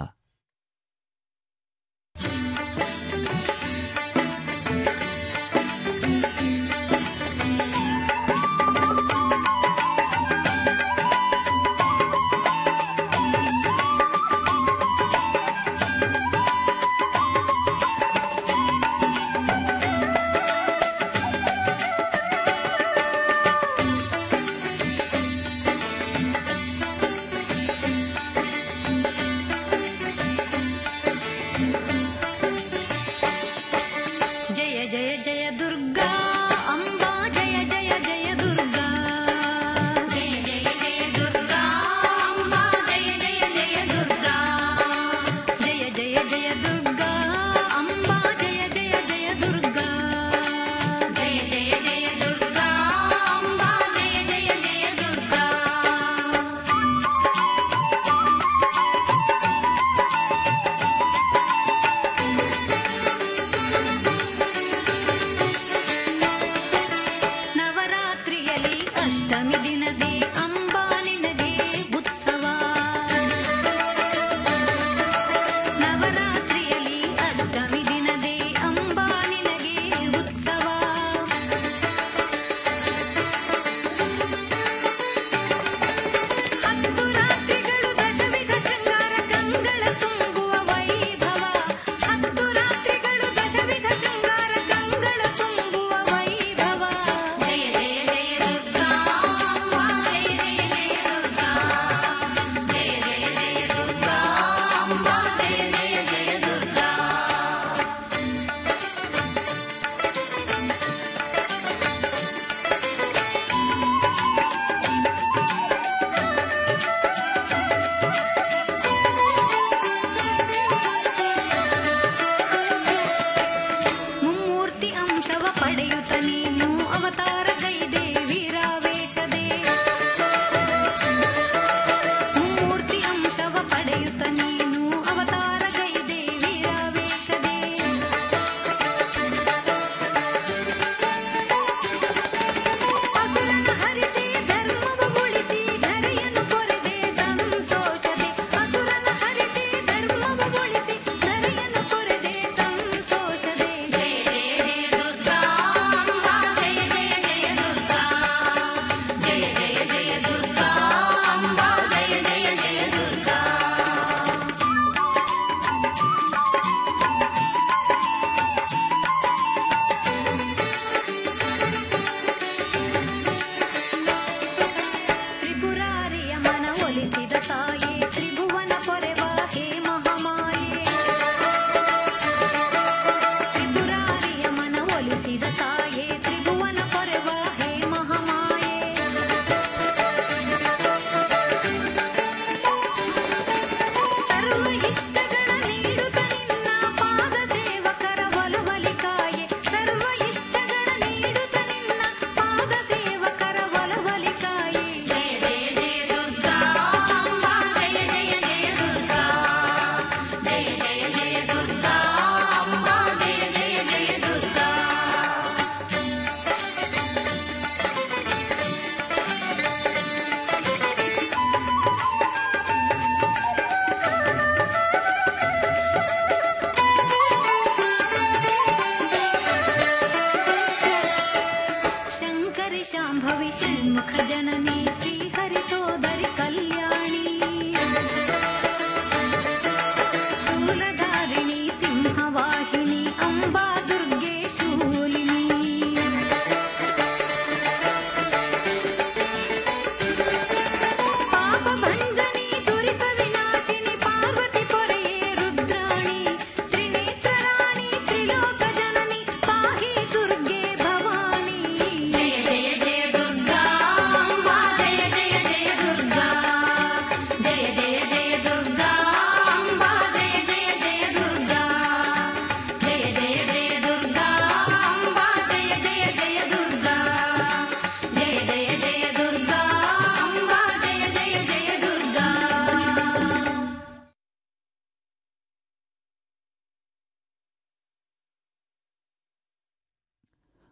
ಿ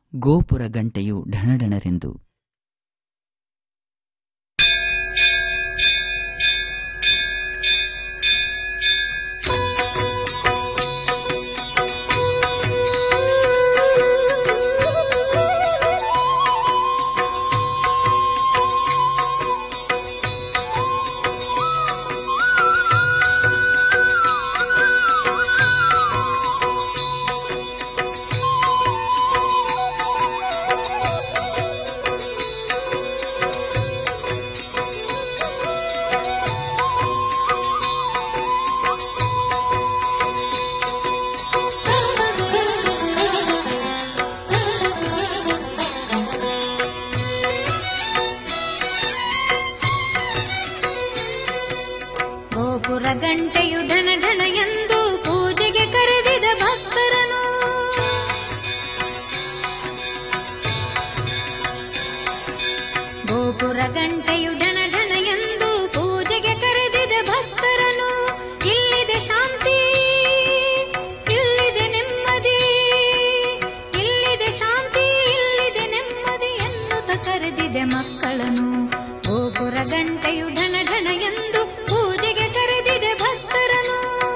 ಗೋಪುರ ಗಂಟೆಯು ಢಣಢಣರೆಂದು ಗೋಪುರ ಗಂಟೆಯು ಢಣ ಢಣ ಎಂದು ಪೂಜೆಗೆ ಕರೆದಿದ ಭಕ್ತರನು ಗೋಪುರ ಗಂಟೆಯು ಢಣ ಢಣ ಎಂದು ಪೂಜೆಗೆ ಕರೆದಿದ ಭಕ್ತರನು ಇಲ್ಲಿದೆ ಶಾಂತಿ ಇಲ್ಲಿದೆ ನೆಮ್ಮದಿ ಇಲ್ಲಿದೆ ಶಾಂತಿ ಇಲ್ಲಿದೆ ನೆಮ್ಮದಿ ಎನ್ನುತ್ತ ಕರೆದಿದೆ ಮಕ್ಕಳನು ಗೋಪುರ ಗಂಟೆಯು ಢಣ ಢಣ ಎಂದು ಪೂಜೆಗೆ ಕರೆದಿದೆ ಭಕ್ತರನು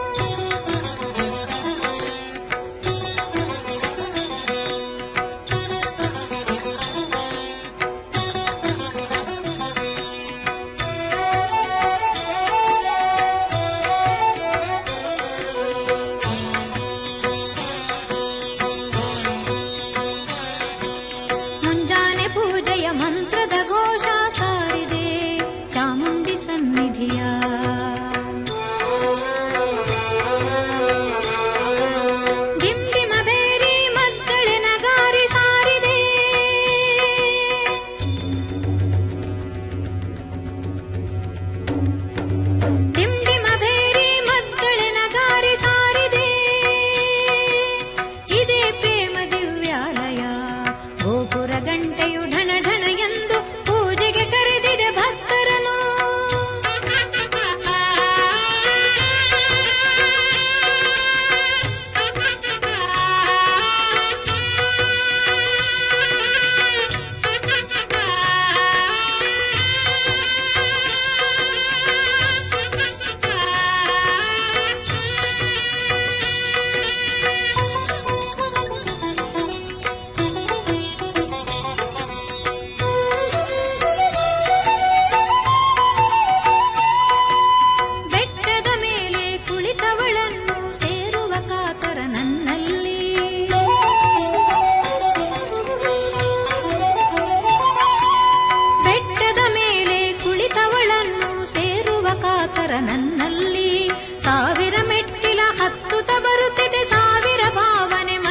ಮುಂಜಾನೆ ಪೂಜೆಯ ಮಂತ್ರದ ಘೋಷ ಸಾರಿದೆ ಚಾಮುಂಡಿ ಸನ್ನಿಧಿಯ ದಿಂಬಿಮ ಬೇರಿ ಮದ್ದಳೆ ನಗಾರಿ ಸಾರಿದೆ ದಿಂಡಿಮ ಬೇರಿ ಮದ್ದಳೆ ನಗಾರಿ ಸಾರಿದೆ ಇದೇ ಪ್ರೇಮ ದಿವ್ಯಾಲಯ ಗೋಪುರ ಗಂಟೆಯು ಢಣ ಢಣ ಎಂದು ಪೂಜೆಗೆ ಕರೆದಿದೆ ಭಕ್ತರನು ಬೆಟ್ಟದ ಮೇಲೆ ಕುಳಿತವಳನ್ನು ಸೇರುವ ಕಾತರ ನನ್ನಲ್ಲಿ ಬೆಟ್ಟದ ಮೇಲೆ ಕುಳಿತವಳನ್ನು ಸೇರುವ ಕಾತರ ನನ್ನಲ್ಲಿ ಸಾವಿರ ಮೆಟ್ಟಿಲ ಹತ್ತುತ್ತ ಬರುತ್ತಿದೆ ಸಾವಿರ ಭಾವನೆ